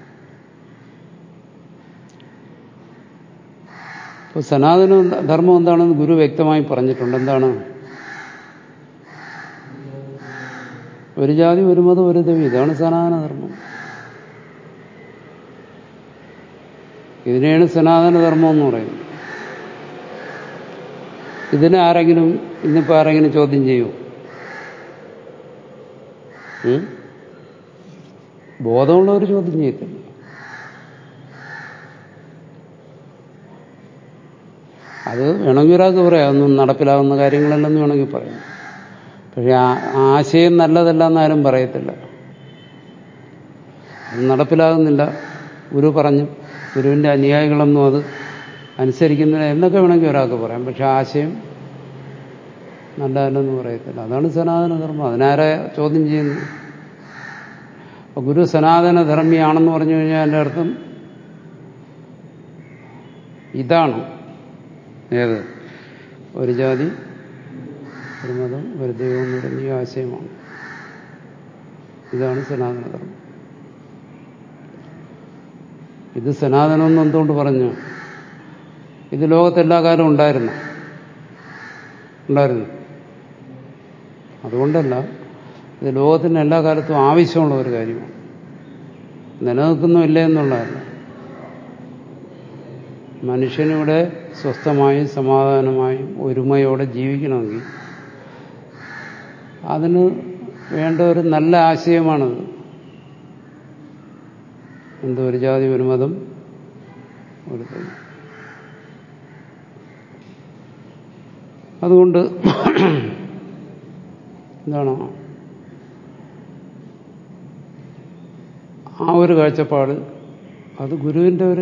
Speaker 2: ഇപ്പോൾ സനാതന ധർമ്മം എന്താണെന്ന് ഗുരു വ്യക്തമായി പറഞ്ഞിട്ടുണ്ട് എന്താണ് ഒരു ജാതി ഒരു മതം ഒരു ദൈവം ഇതാണ് സനാതനധർമ്മം ഇതിനെയാണ് സനാതനധർമ്മം എന്ന് പറയുന്നത് ഇതിനെ ആരെങ്കിലും ഇന്നിപ്പോൾ ആരെങ്കിലും ചോദ്യം ചെയ്യൂ ബോധമുള്ളവർ ചോദ്യം ചെയ്യത്തില്ല അത് വേണമെങ്കിൽ ഒരാൾക്ക് പറയാം ഒന്നും നടപ്പിലാകുന്ന കാര്യങ്ങളല്ലെന്ന് വേണമെങ്കിൽ പറയാം പക്ഷെ ആ ആശയം നല്ലതല്ല എന്നാരും പറയത്തില്ല അത് നടപ്പിലാകുന്നില്ല ഗുരു പറഞ്ഞു ഗുരുവിൻ്റെ അനുയായികളൊന്നും അത് അനുസരിക്കുന്നില്ല എന്നൊക്കെ വേണമെങ്കിൽ ഒരാൾക്ക് പറയാം പക്ഷെ ആശയം നല്ലതല്ലെന്ന് പറയത്തില്ല അതാണ് സനാതനധർമ്മം അതിനാരെ ചോദ്യം ചെയ്യുന്നു അപ്പൊ ഗുരു സനാതനധർമ്മിയാണെന്ന് പറഞ്ഞു കഴിഞ്ഞാൽ എൻ്റെ അർത്ഥം ഇതാണ് ഏത് ഒരു ജാതി ഒരു മതം ഒരു ദൈവം തുടങ്ങിയ ആശയമാണ് ഇതാണ് സനാതനധർമ്മം ഇത് സനാതനം എന്ന് എന്തുകൊണ്ട് പറഞ്ഞു ഇത് ലോകത്തെല്ലാ കാലവും ഉണ്ടായിരുന്നു ഉണ്ടായിരുന്നു അതുകൊണ്ടല്ല ഇത് ലോകത്തിന് എല്ലാ കാലത്തും ആവശ്യമുള്ള ഒരു കാര്യമാണ് നിലനിൽക്കുന്നില്ല എന്നുള്ളതല്ല മനുഷ്യനിവിടെ സ്വസ്ഥമായും സമാധാനമായും ഒരുമയോടെ ജീവിക്കണമെങ്കിൽ അതിന് വേണ്ട ഒരു നല്ല ആശയമാണത് എന്ത് ഒരു ജാതി ഒരു മതം ഒരു ദൈവം അതുകൊണ്ട് എന്താണ് ആ ഒരു കാഴ്ചപ്പാട് അത് ഗുരുവിൻ്റെ ഒരു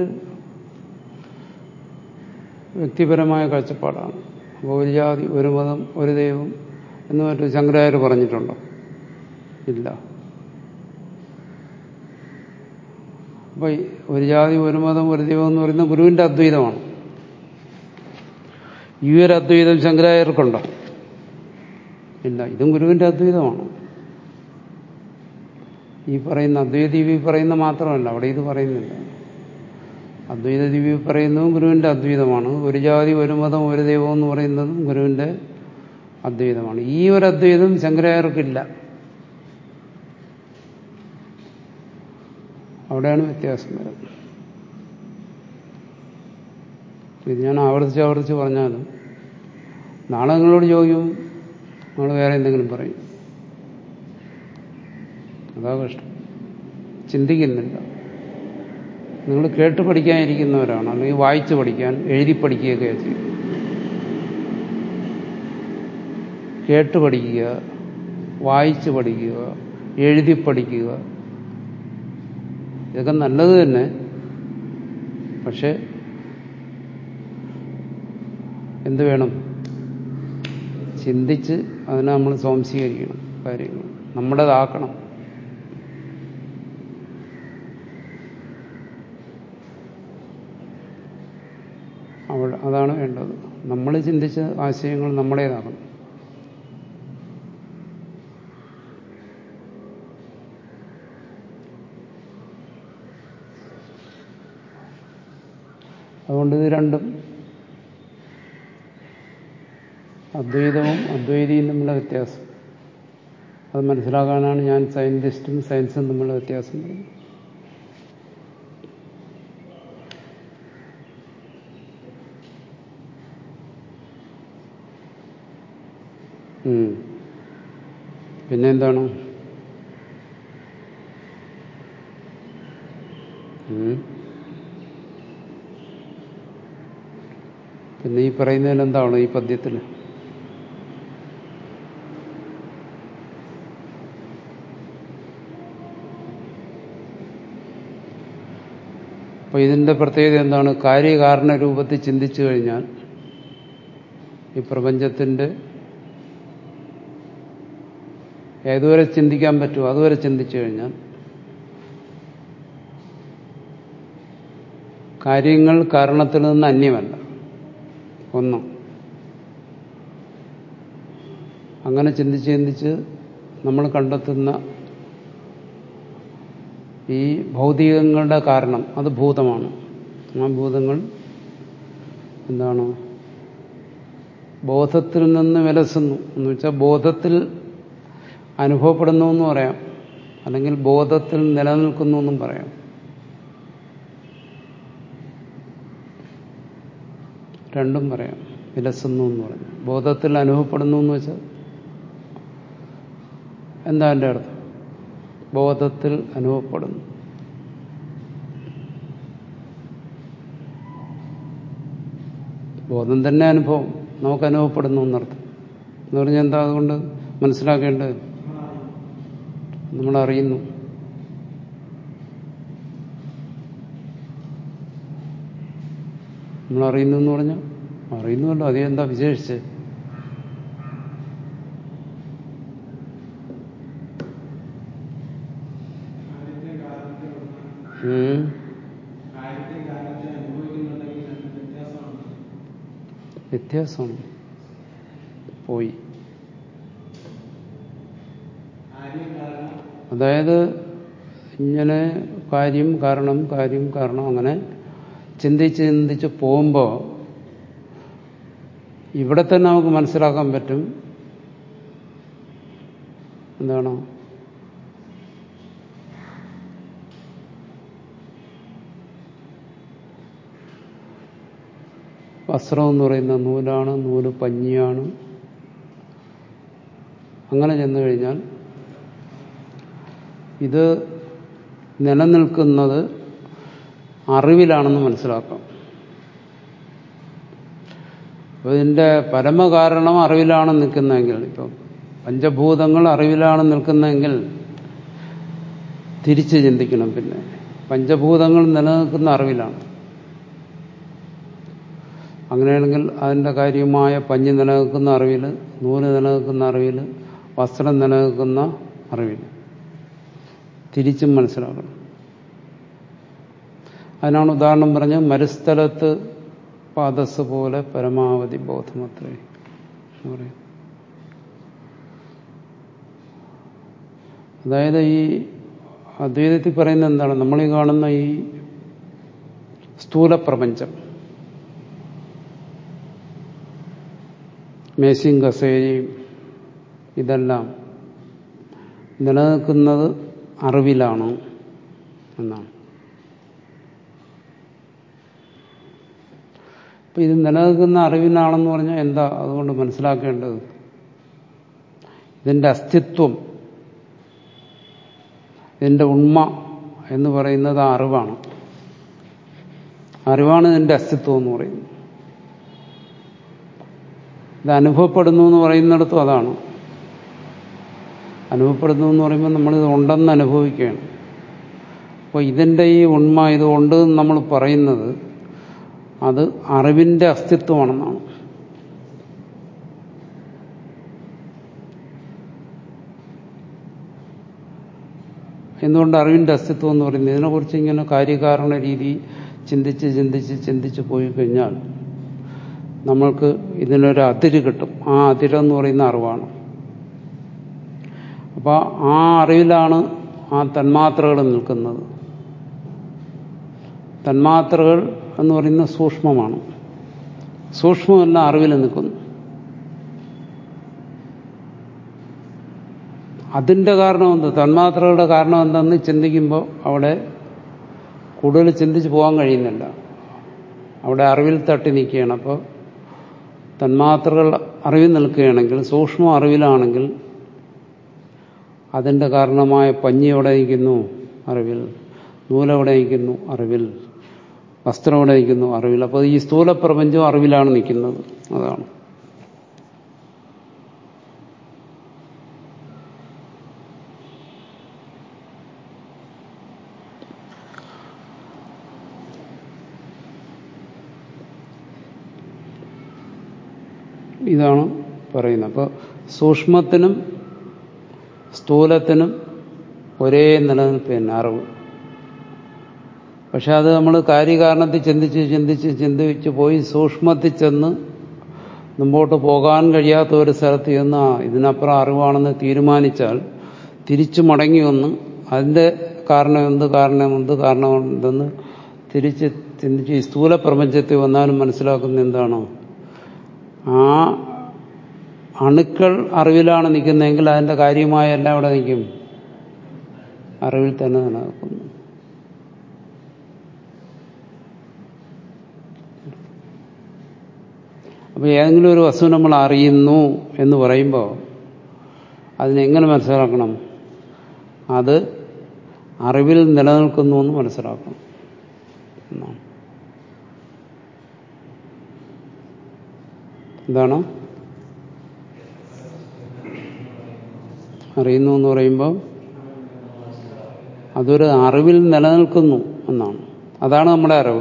Speaker 2: വ്യക്തിപരമായ കാഴ്ചപ്പാടാണ് അപ്പോൾ ഒരു ജാതി ഒരു മതം ഒരു ദൈവം എന്ന് മറ്റു ശങ്കരാചാര്യർ പറഞ്ഞിട്ടുണ്ടോ ഇല്ല അപ്പൊ ഈ ഒരു ജാതി ഒരു മതം ഒരു ദൈവം എന്ന് പറയുന്നത് ഗുരുവിന്റെ അദ്വൈതമാണ് ഈ ഒരു അദ്വൈതം ശങ്കരാചാര്യർക്കുണ്ടോ ഇല്ല ഇതും ഗുരുവിന്റെ അദ്വൈതമാണ് ഈ പറയുന്ന അദ്വൈത ദിവി പറയുന്ന മാത്രമല്ല അവിടെ ഇത് പറയുന്നില്ല അദ്വൈത ദിവി പറയുന്നതും ഗുരുവിന്റെ അദ്വൈതമാണ് ഒരു ജാതി ഒരു മതം ഒരു ദൈവം എന്ന് പറയുന്നതും ഗുരുവിന്റെ അദ്വൈതമാണ് ഈ ഒരു അദ്വൈതം ശങ്കരാചാര്യർക്കില്ല അവിടെയാണ് വ്യത്യാസം വരുന്നത് ഇത് ഞാൻ ആവർത്തിച്ച് ആവർത്തിച്ച് പറഞ്ഞാലും നാളെ നിങ്ങളോട് ചോദിക്കും നിങ്ങൾ വേറെ എന്തെങ്കിലും പറയും അതാ കഷ്ടം ചിന്തിക്കുന്നില്ല നിങ്ങൾ കേട്ട് പഠിക്കാനിരിക്കുന്നവരാണ് അല്ലെങ്കിൽ വായിച്ച് പഠിക്കാൻ എഴുതി പഠിക്കുകയൊക്കെ ചെയ്യും കേട്ട് പഠിക്കുക വായിച്ച് പഠിക്കുക എഴുതി പഠിക്കുക ഇതൊക്കെ നല്ലത് തന്നെ പക്ഷെ എന്ത് വേണം ചിന്തിച്ച് അതിനെ നമ്മൾ സ്വാംശീകരിക്കണം കാര്യങ്ങൾ നമ്മുടേതാക്കണം അവിടെ അതാണ് വേണ്ടത് നമ്മൾ ചിന്തിച്ച ആശയങ്ങൾ നമ്മുടേതാകണം അതുകൊണ്ട് ഇത് രണ്ടും അദ്വൈതവും അദ്വൈതിയും തമ്മിലുള്ള വ്യത്യാസം അത് മനസ്സിലാക്കാനാണ് ഞാൻ സയന്റിസ്റ്റും സയൻസും തമ്മിലുള്ള വ്യത്യാസം പറയുന്നത് ഉം. പിന്നെ എന്താണ് ഉം. പിന്നെ ഈ പറയുന്നതിൽ എന്താണ് ഈ പദ്യത്തിൽ അപ്പൊ ഇതിന്റെ പ്രത്യേകത എന്താണ് കാര്യകാരണ രൂപത്തിൽ ചിന്തിച്ചു കഴിഞ്ഞാൽ ഈ പ്രപഞ്ചത്തിന്റെ ഏതുവരെ ചിന്തിക്കാൻ പറ്റുമോ അതുവരെ ചിന്തിച്ചു കഴിഞ്ഞാൽ കാര്യങ്ങൾ കാരണത്തിൽ നിന്ന് അന്യമല്ല ഒന്നും അങ്ങനെ ചിന്തിച്ച് ചിന്തിച്ച് നമ്മൾ കണ്ടെത്തുന്ന ഈ ഭൗതികങ്ങളുടെ കാരണം അത് ഭൂതമാണ് ആ ഭൂതങ്ങൾ എന്താണ് ബോധത്തിൽ നിന്ന് വിലസുന്നു എന്ന് വെച്ചാൽ ബോധത്തിൽ അനുഭവപ്പെടുന്നു എന്ന് പറയാം അല്ലെങ്കിൽ ബോധത്തിൽ നിലനിൽക്കുന്നു എന്നും പറയാം രണ്ടും പറയാം വിലസുന്നു എന്ന് പറഞ്ഞു ബോധത്തിൽ അനുഭവപ്പെടുന്നു എന്ന് വെച്ചാൽ എന്താ എൻ്റെ അർത്ഥം ബോധത്തിൽ അനുഭവപ്പെടുന്നു ബോധം തന്നെ അനുഭവം നമുക്ക് അനുഭവപ്പെടുന്നു എന്നർത്ഥം എന്ന് പറഞ്ഞാൽ എന്താ അതുകൊണ്ട് മനസ്സിലാക്കേണ്ടത് നമ്മൾ അറിയുന്നു നമ്മൾ അറിയുന്നു എന്ന് പറഞ്ഞാൽ അറിയുന്നുവല്ലോ അതേ എന്താ വിശേഷിച്ച്
Speaker 1: കാര്യത്തെ കാരണത്തെ ഒന്ന്
Speaker 2: ഉം.
Speaker 1: കാര്യത്തെ കാരണത്തെ അനുഭവിക്കുന്നുണ്ടെങ്കിൽ രണ്ട് വ്യത്യാസമാണ്
Speaker 2: വ്യത്യാസമാണ് പോയി
Speaker 1: കാര്യം കാരണം
Speaker 2: അതായത് ഇങ്ങനെ കാര്യം കാരണം കാര്യം കാരണം അങ്ങനെ ചിന്തിച്ച് ചിന്തിച്ച് പോകുമ്പോൾ ഇവിടെ തന്നെ നമുക്ക് മനസ്സിലാക്കാൻ പറ്റും എന്താണ് വസ്ത്രം എന്ന് പറയുന്ന നൂലാണ് നൂല് പഞ്ഞിയാണ് അങ്ങനെ ചെന്നു കഴിഞ്ഞാൽ ഇത് നിലനിൽക്കുന്നത് അറിവിലാണെന്ന് മനസ്സിലാക്കാം അപ്പോൾ ഇതിൻ്റെ പരമകാരണം അറിവിലാണ് നിൽക്കുന്നതെങ്കിൽ ഇപ്പം പഞ്ചഭൂതങ്ങൾ അറിവിലാണ് നിൽക്കുന്നതെങ്കിൽ തിരിച്ച് ചിന്തിക്കണം പിന്നെ പഞ്ചഭൂതങ്ങൾ നിലനിൽക്കുന്ന അറിവിലാണ് അങ്ങനെയാണെങ്കിൽ അതിൻ്റെ കാര്യമായ പഞ്ഞ് നിലനിൽക്കുന്ന അറിവിൽ നൂല് നിലനിൽക്കുന്ന അറിവിൽ വസ്ത്രം നിലനിൽക്കുന്ന അറിവിൽ തിരിച്ചും മനസ്സിലാക്കണം അതിനാണ് ഉദാഹരണം പറഞ്ഞ് മരുസ്ഥലത്ത് പാദസ് പോലെ പരമാവധി ബോധമത്രേ എന്ന് പറയും അതായത് ഈ അദ്വൈതത്തിൽ പറയുന്നത് എന്താണ് നമ്മളീ കാണുന്ന ഈ സ്ഥൂലപ്രപഞ്ചം മേശയും കസേരയും ഇതെല്ലാം നിലനിൽക്കുന്നത് അറിവിലാണ് എന്നാണ് അപ്പൊ ഇത് നിലനിൽക്കുന്ന അറിവിനാണെന്ന് പറഞ്ഞാൽ എന്താ അതുകൊണ്ട് മനസ്സിലാക്കേണ്ടത് ഇതിന്റെ അസ്തിത്വം ഇതിന്റെ ഉണ്മ എന്ന് പറയുന്നത് ആ അറിവാണ് അറിവാണ് ഇതിന്റെ അസ്തിത്വം എന്ന് പറയുന്നത് ഇത് അനുഭവപ്പെടുന്നു എന്ന് പറയുന്നിടത്തും അതാണ് അനുഭവപ്പെടുന്നു എന്ന് പറയുമ്പോൾ നമ്മളിത് ഉണ്ടെന്ന് അനുഭവിക്കുകയാണ് അപ്പോൾ ഇതിൻ്റെ ഈ ഉണ്മ ഇത് ഉണ്ട് എന്ന് നമ്മൾ പറയുന്നത് അത് അറിവിന്റെ അസ്തിത്വമാണെന്നാണ് എന്തുകൊണ്ട് അറിവിന്റെ അസ്തിത്വം എന്ന് പറയുന്നത് ഇതിനെക്കുറിച്ച് ഇങ്ങനെ കാര്യകാരണ രീതി ചിന്തിച്ച് ചിന്തിച്ച് ചിന്തിച്ച് പോയി കഴിഞ്ഞാൽ നമ്മൾക്ക് ഇതിനൊരു അതിര് കിട്ടും ആ അതിരെന്ന് പറയുന്ന അറിവാണ് അപ്പോൾ ആ അറിവിലാണ് ആ തന്മാത്രകൾ നിൽക്കുന്നത് തന്മാത്രകൾ എന്ന് പറയുന്നത് സൂക്ഷ്മമാണ് സൂക്ഷ്മമെല്ലാം അറിവിൽ നിൽക്കുന്നു അതിൻ്റെ കാരണം എന്ത് തന്മാത്രകളുടെ കാരണം എന്തെന്ന് ചിന്തിക്കുമ്പോൾ അവിടെ കൂടുതൽ ചിന്തിച്ച് പോകാൻ കഴിയുന്നില്ല അവിടെ അറിവിൽ തട്ടി നിൽക്കുകയാണ് അപ്പോൾ തന്മാത്രകൾ അറിവിൽ നിൽക്കുകയാണെങ്കിൽ സൂക്ഷ്മ അറിവിലാണെങ്കിൽ അതിൻ്റെ കാരണമായ പഞ്ഞി എവിടെ നിൽക്കുന്നു അറിവിൽ നൂലെവിടെ നിൽക്കുന്നു അറിവിൽ വസ്ത്രം എവിടെ നിൽക്കുന്നു അറിവിൽ അപ്പോൾ ഈ സ്ഥൂല പ്രപഞ്ചം അറിവിലാണ് നിൽക്കുന്നത് അതാണ് ഇതാണ് പറയുന്നത് അപ്പോൾ സൂക്ഷ്മത്തിനും സ്ഥൂലത്തിനും ഒരേ നിലനിൽപ്പ് തന്നെ അറിവ് പക്ഷെ അത് നമ്മൾ കാര്യകാരണത്തിൽ ചിന്തിച്ച് ചിന്തിച്ച് ചിന്തിച്ച് പോയി സൂക്ഷ്മത്തിൽ ചെന്ന് മുമ്പോട്ട് പോകാൻ കഴിയാത്ത ഒരു സ്ഥലത്ത് ചെന്ന് ആ ഇതിനപ്പുറം അറിവാണെന്ന് തീരുമാനിച്ചാൽ തിരിച്ചു മടങ്ങി വന്ന് അതിൻ്റെ കാരണം എന്ത് കാരണം എന്ത് കാരണം എന്തെന്ന് തിരിച്ച് ചിന്തിച്ച് ഈ സ്ഥൂല പ്രപഞ്ചത്തിൽ വന്നാലും മനസ്സിലാക്കുന്ന എന്താണോ ആ അണുക്കൾ അറിവിലാണ് നിൽക്കുന്നതെങ്കിൽ അതിൻ്റെ കാര്യമായ എല്ലാം അവിടെ നിൽക്കും അറിവിൽ തന്നെ നിലനിൽക്കുന്നു അപ്പോൾ ഏതെങ്കിലും ഒരു വസ്തു നമ്മൾ അറിയുന്നു എന്ന് പറയുമ്പോൾ അതിനെങ്ങനെ മനസ്സിലാക്കണം അത് അറിവിൽ നിലനിൽക്കുന്നു എന്ന് മനസ്സിലാക്കണം എന്നാണ് എന്താണ് അറിയുന്നു എന്ന് പറയുമ്പോൾ അതൊരു അറിവിൽ നിലനിൽക്കുന്നു എന്നാണ് അതാണ് നമ്മുടെ അറിവ്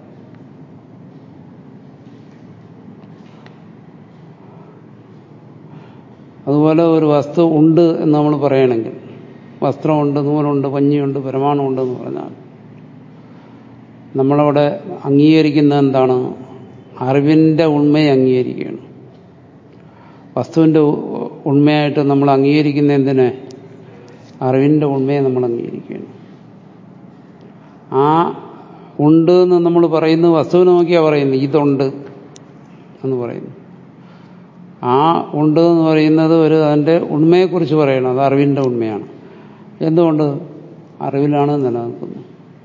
Speaker 2: അതുപോലെ ഒരു വസ്തു ഉണ്ട് എന്ന് നമ്മൾ പറയണമെങ്കിൽ വസ്ത്രമുണ്ട് നൂലുണ്ട് പഞ്ഞിയുണ്ട് പരമാണുണ്ട് എന്ന് പറഞ്ഞാൽ നമ്മളവിടെ അംഗീകരിക്കുന്ന എന്താണ് അറിവിന്റെ ഉണ്മയെ അംഗീകരിക്കുകയാണ് വസ്തുവിന്റെ ഉണ്മയായിട്ട് നമ്മൾ അംഗീകരിക്കുന്ന എന്തിനെ അറിവിന്റെ ഉണ്മയെ നമ്മൾ അംഗീകരിക്കുകയാണ് ആ ഉണ്ട് എന്ന് നമ്മൾ പറയുന്ന വസ്തുവിനെ നോക്കിയാ പറയുന്നത് ഇതുണ്ട് എന്ന് പറയുന്നു ആ ഉണ്ട് എന്ന് പറയുന്നത് ഒരു അതിൻ്റെ ഉണ്മയെക്കുറിച്ച് പറയണം അത് അറിവിൻ്റെ ഉണ്മയാണ് എന്തുകൊണ്ട് അറിവിലാണ് നിലനിൽക്കുന്നത്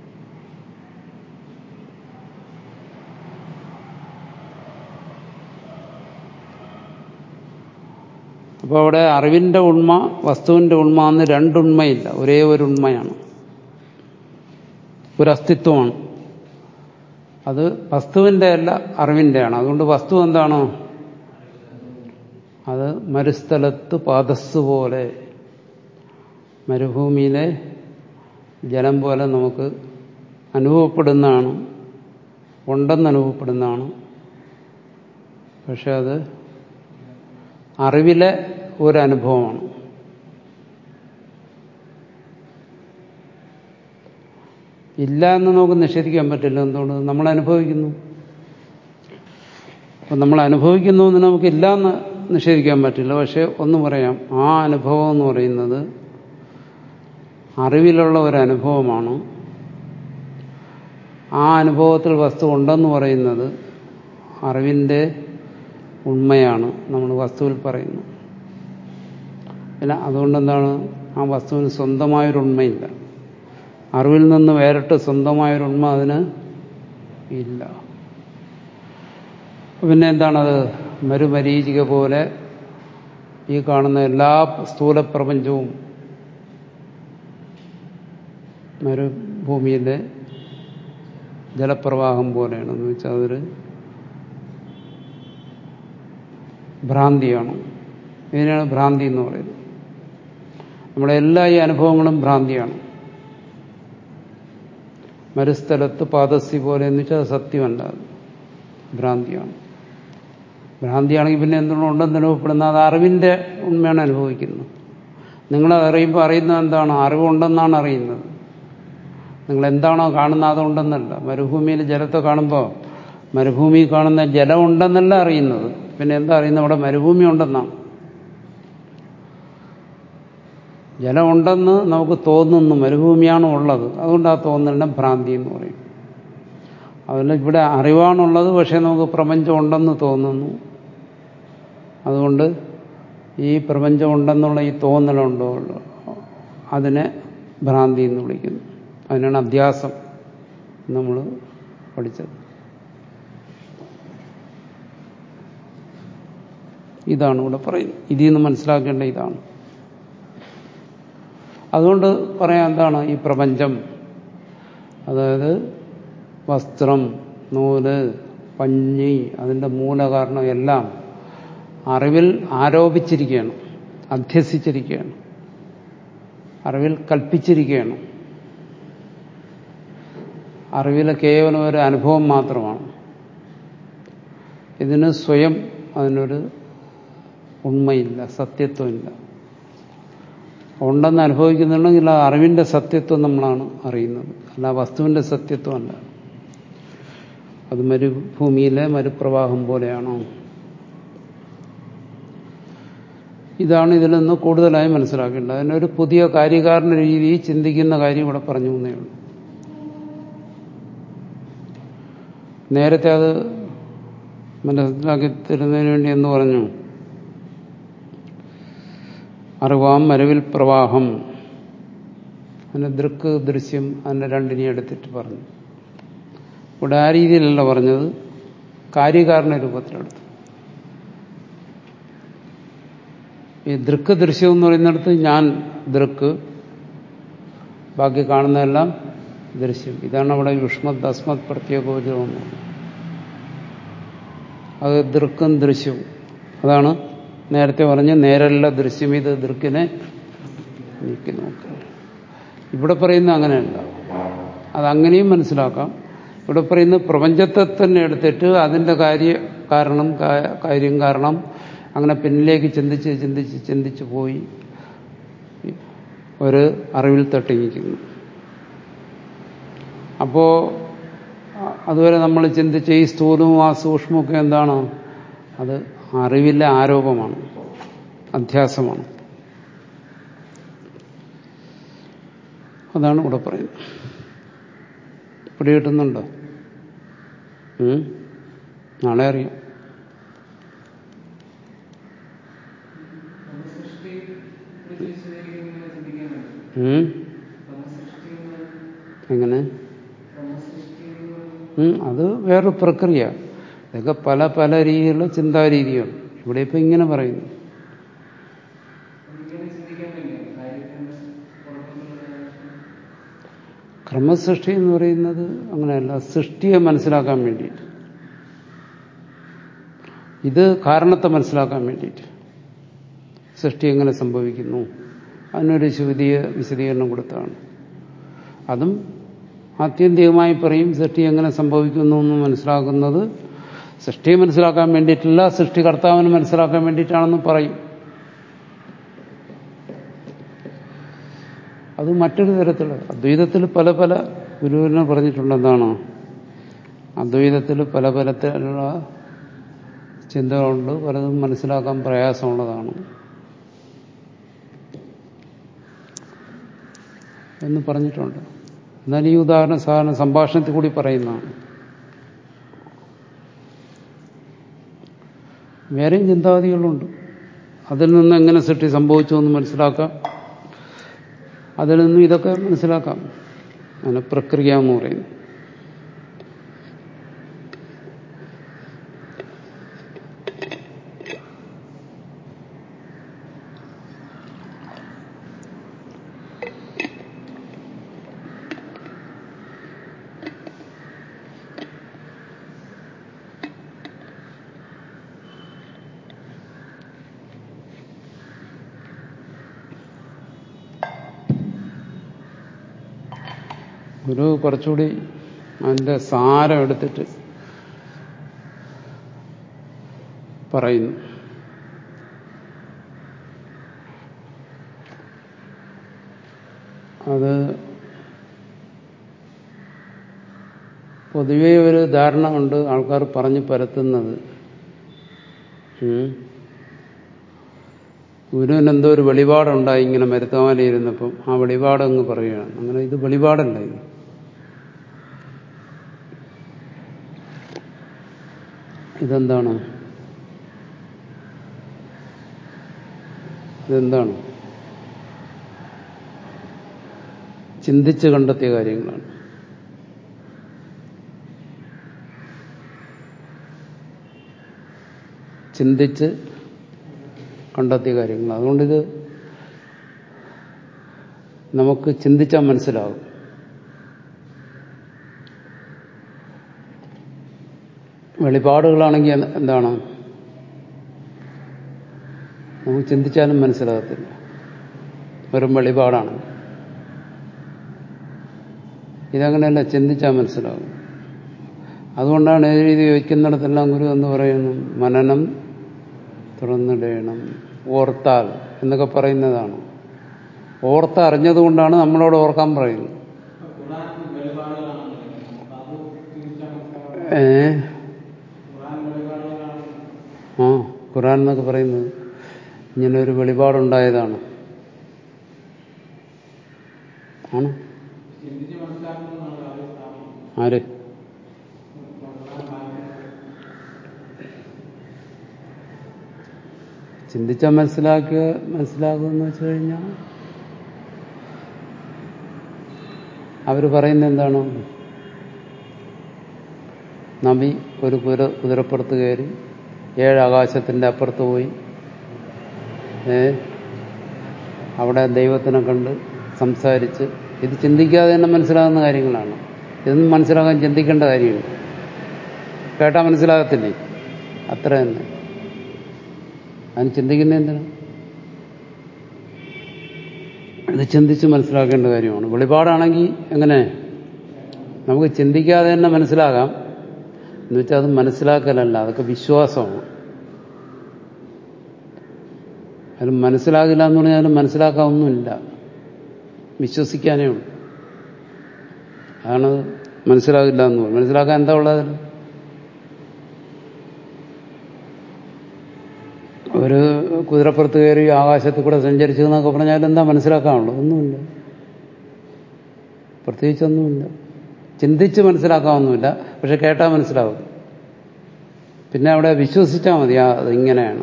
Speaker 2: അപ്പോൾ അവിടെ അറിവിന്റെ ഉണ്മ വസ്തുവിന്റെ ഉണ്മ എന്ന് രണ്ടുണ്മയില്ല ഒരേ ഒരു ഉണ്മയാണ് ഒരു അസ്തിത്വമാണ് അത് വസ്തുവിന്റെ അല്ല അറിവിന്റെയാണ് അതുകൊണ്ട് വസ്തു എന്താണോ അത് മരുസ്ഥലത്ത് പാദസ് പോലെ മരുഭൂമിയിലെ ജലം പോലെ നമുക്ക് അനുഭവപ്പെടുന്നതാണ് ഉണ്ടെന്ന് അനുഭവപ്പെടുന്നതാണ് പക്ഷെ അത് അറിവിലെ ഒരു അനുഭവമാണ് ഇല്ല എന്ന് നമുക്ക് നിഷേധിക്കാൻ പറ്റില്ല എന്തുകൊണ്ട് നമ്മൾ അനുഭവിക്കുന്നു അപ്പം നമ്മൾ അനുഭവിക്കുന്നു എന്ന് നമുക്കില്ല എന്ന് നിഷേധിക്കാൻ പറ്റില്ല പക്ഷെ ഒന്ന് പറയാം ആ അനുഭവം എന്ന് പറയുന്നത് അറിവിലുള്ള ഒരു അനുഭവമാണ് ആ അനുഭവത്തിൽ വസ്തു ഉണ്ടെന്ന് പറയുന്നത് അറിവിൻ്റെ ഉണ്മയാണ് നമ്മൾ വസ്തുവിൽ പറയുന്നത് പിന്നെ അതുകൊണ്ടെന്താണ് ആ വസ്തുവിന് സ്വന്തമായൊരു ഉണ്മയില്ല അറിവിൽ നിന്ന് വേറിട്ട് സ്വന്തമായൊരു ഉണ്മ അതിന് ഇല്ല പിന്നെ എന്താണത് മരുമരീചിക പോലെ ഈ കാണുന്ന എല്ലാ സ്ഥൂലപ്രപഞ്ചവും മരുഭൂമിയിലെ ജലപ്രവാഹം പോലെയാണ് എന്ന് വെച്ചാൽ അതൊരു ഭ്രാന്തിയാണ് ഇതിനാണ് ഭ്രാന്തി എന്ന് പറയുന്നത് നമ്മുടെ എല്ലാ ഈ അനുഭവങ്ങളും ഭ്രാന്തിയാണ് മരുസ്ഥലത്ത് പാദസി പോലെ എന്ന് വെച്ചാൽ അത് സത്യമല്ല അത് ഭ്രാന്തിയാണ് ഭ്രാന്തിയാണെങ്കിൽ പിന്നെ എന്തുകൊണ്ടെന്ന് അനുഭവപ്പെടുന്ന അത് അറിവിന്റെ ഉണ്മയാണ് അനുഭവിക്കുന്നത് നിങ്ങളത് അറിയുമ്പോൾ അറിയുന്നത് എന്താണ് അറിവുണ്ടെന്നാണ് അറിയുന്നത് നിങ്ങൾ എന്താണോ കാണുന്നത് അതുണ്ടെന്നല്ല മരുഭൂമിയിൽ ജലത്തെ കാണുമ്പോൾ മരുഭൂമി കാണുന്ന ജലം ഉണ്ടെന്നല്ല അറിയുന്നത് പിന്നെ എന്താ അറിയുന്നത് അവിടെ മരുഭൂമി ഉണ്ടെന്നാണ് ജലമുണ്ടെന്ന് നമുക്ക് തോന്നുന്നു മരുഭൂമിയാണ് ഉള്ളത് അതുകൊണ്ട് ആ തോന്നലിനെ ഭ്രാന്തി എന്ന് പറയും അതല്ല ഇവിടെ അറിവാണുള്ളത് പക്ഷെ നമുക്ക് പ്രപഞ്ചം ഉണ്ടെന്ന് തോന്നുന്നു അതുകൊണ്ട് ഈ പ്രപഞ്ചം ഉണ്ടെന്നുള്ള ഈ തോന്നലുണ്ടോ അതിനെ ഭ്രാന്തി എന്ന് വിളിക്കുന്നു അതിനാണ് അധ്യാസം നമ്മൾ പഠിച്ചത് ഇതാണ് ഇവിടെ പറയുന്നത് ഇതിൽ നിന്ന് മനസ്സിലാക്കേണ്ട ഇതാണ് അതുകൊണ്ട് പറയാം എന്താണ് ഈ പ്രപഞ്ചം അതായത് വസ്ത്രം നൂല് പഞ്ഞി അതിൻ്റെ മൂലകാരണം എല്ലാം അറിവിൽ ആരോപിച്ചിരിക്കുകയാണ് അധ്യസിച്ചിരിക്കുകയാണ് അറിവിൽ കൽപ്പിച്ചിരിക്കുകയാണ് അറിവിലെ കേവലം ഒരു അനുഭവം മാത്രമാണ് ഇതിന് സ്വയം അതിനൊരു ഉണ്മയില്ല സത്യത്വമില്ല ഉണ്ടെന്ന് അനുഭവിക്കുന്നുണ്ടെങ്കിൽ ആ അറിവിന്റെ സത്യത്വം നമ്മളാണ് അറിയുന്നത് അല്ല വസ്തുവിന്റെ സത്യത്വമല്ല അത് മരുഭൂമിയിലെ മരുപ്രവാഹം പോലെയാണോ ഇതാണ് ഇതിൽ നിന്ന് കൂടുതലായി മനസ്സിലാക്കേണ്ടത് അതിനൊരു പുതിയ കാര്യകാരണ രീതിയിൽ ചിന്തിക്കുന്ന കാര്യം ഇവിടെ പറഞ്ഞു എന്നേ ഉള്ളൂ നേരത്തെ അത് മനസ്സിലാക്കി തരുന്നതിന് വേണ്ടി എന്ന് പറഞ്ഞു അറിവാം മരവിൽ പ്രവാഹം അതിന്റെ ദൃക്ക് ദൃശ്യം അതിന്റെ രണ്ടിനെ എടുത്തിട്ട് പറഞ്ഞു ഇവിടെ ആ രീതിയിലല്ല പറഞ്ഞത് കാര്യകാരണ രൂപത്തിലെടുത്തു ഈ ദൃക്ക് ദൃശ്യം എന്ന് പറയുന്നിടത്ത് ഞാൻ ദൃക്ക് ബാക്കി കാണുന്നതെല്ലാം ദൃശ്യം ഇതാണ് അവിടെ യുഷ്മത് അസ്മത് പ്രത്യേകോചരം അത് ദൃക്കും ദൃശ്യവും അതാണ് നേരത്തെ പറഞ്ഞ നേരല്ല ദൃശ്യം ഇത് ദൃക്കിനെ നീക്കി നോക്കുക ഇവിടെ പറയുന്ന അങ്ങനെയല്ല അതങ്ങനെയും മനസ്സിലാക്കാം ഇവിടെ പറയുന്ന പ്രപഞ്ചത്തെ തന്നെ എടുത്തിട്ട് അതിന്റെ കാര്യ കാരണം കാര്യം കാരണം അങ്ങനെ പിന്നിലേക്ക് ചിന്തിച്ച് ചിന്തിച്ച് ചിന്തിച്ച് പോയി ഒരു അറിവിൽ തട്ടിങ്ങിക്കുന്നു അപ്പോ അതുവരെ നമ്മൾ ചിന്തിച്ച ഈ സ്ഥൂലവും ആ സൂക്ഷ്മവും എന്താണ് അത് അറിവിലെ ആരോപമാണ് അധ്യാസമാണ് അതാണ് ഇവിടെ പറയുന്നത് പിടികിട്ടുന്നുണ്ടോ നാളെ അറിയാം എങ്ങനെ അത് വേറൊരു പ്രക്രിയ ഇതൊക്കെ പല പല രീതിയിലുള്ള ചിന്താരീതികൾ ഇവിടെ ഇപ്പൊ ഇങ്ങനെ പറയുന്നു ക്രമസൃഷ്ടി എന്ന് പറയുന്നത് അങ്ങനെയല്ല സൃഷ്ടിയെ മനസ്സിലാക്കാൻ വേണ്ടിയിട്ട് ഇത് കാരണത്തെ മനസ്സിലാക്കാൻ വേണ്ടിയിട്ട് സൃഷ്ടി എങ്ങനെ സംഭവിക്കുന്നു അതിനൊരു ശ്രുതിയ വിശദീകരണം കൊടുത്താണ് അതും ആത്യന്തികമായി പറയും സൃഷ്ടി എങ്ങനെ സംഭവിക്കുന്നു എന്ന് മനസ്സിലാക്കുന്നത് സൃഷ്ടിയെ മനസ്സിലാക്കാൻ വേണ്ടിയിട്ടില്ല സൃഷ്ടികർത്താവിനെ മനസ്സിലാക്കാൻ വേണ്ടിയിട്ടാണെന്ന് പറയും അത് മറ്റൊരു തരത്തിൽ അദ്വൈതത്തിൽ പല പല ഗുരുവിനെ പറഞ്ഞിട്ടുണ്ട് എന്താണ് അദ്വൈതത്തിൽ പല പലത്തിലുള്ള ചിന്തകളുണ്ട് പലതും മനസ്സിലാക്കാൻ പ്രയാസമുള്ളതാണ് എന്ന് പറഞ്ഞിട്ടുണ്ട് എന്നാൽ ഈ ഉദാഹരണം സാധാരണ സംഭാഷണത്തിൽ കൂടി പറയുന്നതാണ് വേറെയും ചിന്താഗതികളുണ്ട് അതിൽ നിന്ന് എങ്ങനെ സൃഷ്ടി സംഭവിച്ചു എന്ന് മനസ്സിലാക്കാം അതിൽ നിന്നും ഇതൊക്കെ മനസ്സിലാക്കാം അങ്ങനെ പ്രക്രിയ എന്ന് പറയുന്നു ഒരു കുറച്ചുകൂടി അതിന്റെ സാരം എടുത്തിട്ട് പറയുന്നു അത് പൊതുവേ ഒരു ധാരണ കൊണ്ട് ആൾക്കാർ പറഞ്ഞു പരത്തുന്നത് ഉം. ഗുരുവിന് എന്തോ ഒരു വെളിപാടുണ്ടായി ഇങ്ങനെ മരുത്തമാലയിരുന്നപ്പം ആ വെളിപാടങ്ങ് പറയുകയാണ് അങ്ങനെ ഇത് വെളിപാടല്ല ഇത് ഇതെന്താണ് ഇതെന്താണ് ചിന്തിച്ച് കണ്ടെത്തിയ കാര്യങ്ങളാണ് ചിന്തിച്ച് കണ്ടെത്തിയ കാര്യങ്ങൾ അതുകൊണ്ടിത് നമുക്ക് ചിന്തിച്ചാൽ മനസ്സിലാകും വെളിപാടുകളാണെങ്കിൽ എന്താണ് നമുക്ക് ചിന്തിച്ചാലും മനസ്സിലാകത്തില്ല വെറും വെളിപാടാണ് ഇതങ്ങനെയല്ല ചിന്തിച്ചാൽ മനസ്സിലാകും അതുകൊണ്ടാണ് ഏത് രീതി വയ്ക്കുന്നിടത്തെല്ലാം ഗുരു എന്ന് പറയുന്നു മനനം തുറന്നിടയണം ഓർത്താൽ എന്നൊക്കെ പറയുന്നതാണ് ഓർത്ത് അറിഞ്ഞതുകൊണ്ടാണ് നമ്മളോട് ഓർക്കാൻ പറയുന്നത്
Speaker 1: ഖുറാൻ വെളിപാടുകളാണെന്ന് പറയുന്നത് അപ്പൊ അത് തിരിച്ചാൽ മനസ്സിലാവും
Speaker 2: ഏ
Speaker 1: ഖുറാൻ വെളിപാടുകളാണ്
Speaker 2: ആ ഖുറാൻ എന്നൊക്കെ പറയുന്നത് ഇങ്ങനെ ഒരു വെളിപാടുണ്ടായതാണ് ആണ്
Speaker 1: ചിന്തിച്ച് മനസ്സിലാക്കുന്നതാണ് അവർ സ്ഥാപിക്കുന്നത്
Speaker 2: ആര്
Speaker 1: ഖുറാൻ വായിക്കുന്നത്
Speaker 2: ചിന്തിച്ചാൽ മനസ്സിലാക്കുക മനസ്സിലാകുമെന്ന് വെച്ച് കഴിഞ്ഞാൽ അവർ പറയുന്നത് എന്താണ് നബി ഒരു കുതിര കുതിരപ്പുറത്ത് കയറി ഏഴ് ആകാശത്തിന്റെ അപ്പുറത്ത് പോയി ഏ അവിടെ ദൈവത്തിനെ കണ്ട് സംസാരിച്ച് ഇത് ചിന്തിക്കാതെ തന്നെ മനസ്സിലാകുന്ന കാര്യങ്ങളാണ് ഇതൊന്നും മനസ്സിലാകാൻ ചിന്തിക്കേണ്ട കാര്യമില്ല കേട്ടാൽ മനസ്സിലാകത്തില്ലേ അത്ര തന്നെ അതിന് ചിന്തിക്കുന്ന എന്തിനാ ഇത് ചിന്തിച്ച് മനസ്സിലാക്കേണ്ട കാര്യമാണ് വെളിപാടാണെങ്കിൽ എങ്ങനെ നമുക്ക് ചിന്തിക്കാതെ തന്നെ മനസ്സിലാകാം എന്ന് വെച്ചാൽ അത് മനസ്സിലാക്കലല്ല അതൊക്കെ വിശ്വാസമാണ് അത് മനസ്സിലാകില്ല എന്ന് പറഞ്ഞാൽ മനസ്സിലാക്കാനൊന്നുമില്ല വിശ്വസിക്കാനേ ഉള്ളൂ അതാണ് മനസ്സിലാകില്ല എന്ന് പറയുന്നത് മനസ്സിലാക്കാൻ എന്താ ഉള്ളത് ഒരു കുതിരപ്പുറത്ത് കയറി ആകാശത്തിൽ കൂടെ സഞ്ചരിച്ചു എന്നൊക്കെ പറഞ്ഞാൽ എന്താ മനസ്സിലാക്കാനുള്ളത് ഒന്നുമില്ല പ്രത്യേകിച്ചൊന്നുമില്ല ചിന്തിച്ച് മനസ്സിലാക്കാവുന്നില്ല പക്ഷെ കേട്ടാൽ മനസ്സിലാവും പിന്നെ അവിടെ വിശ്വസിച്ചാൽ മതി ആ അത് ഇങ്ങനെയാണ്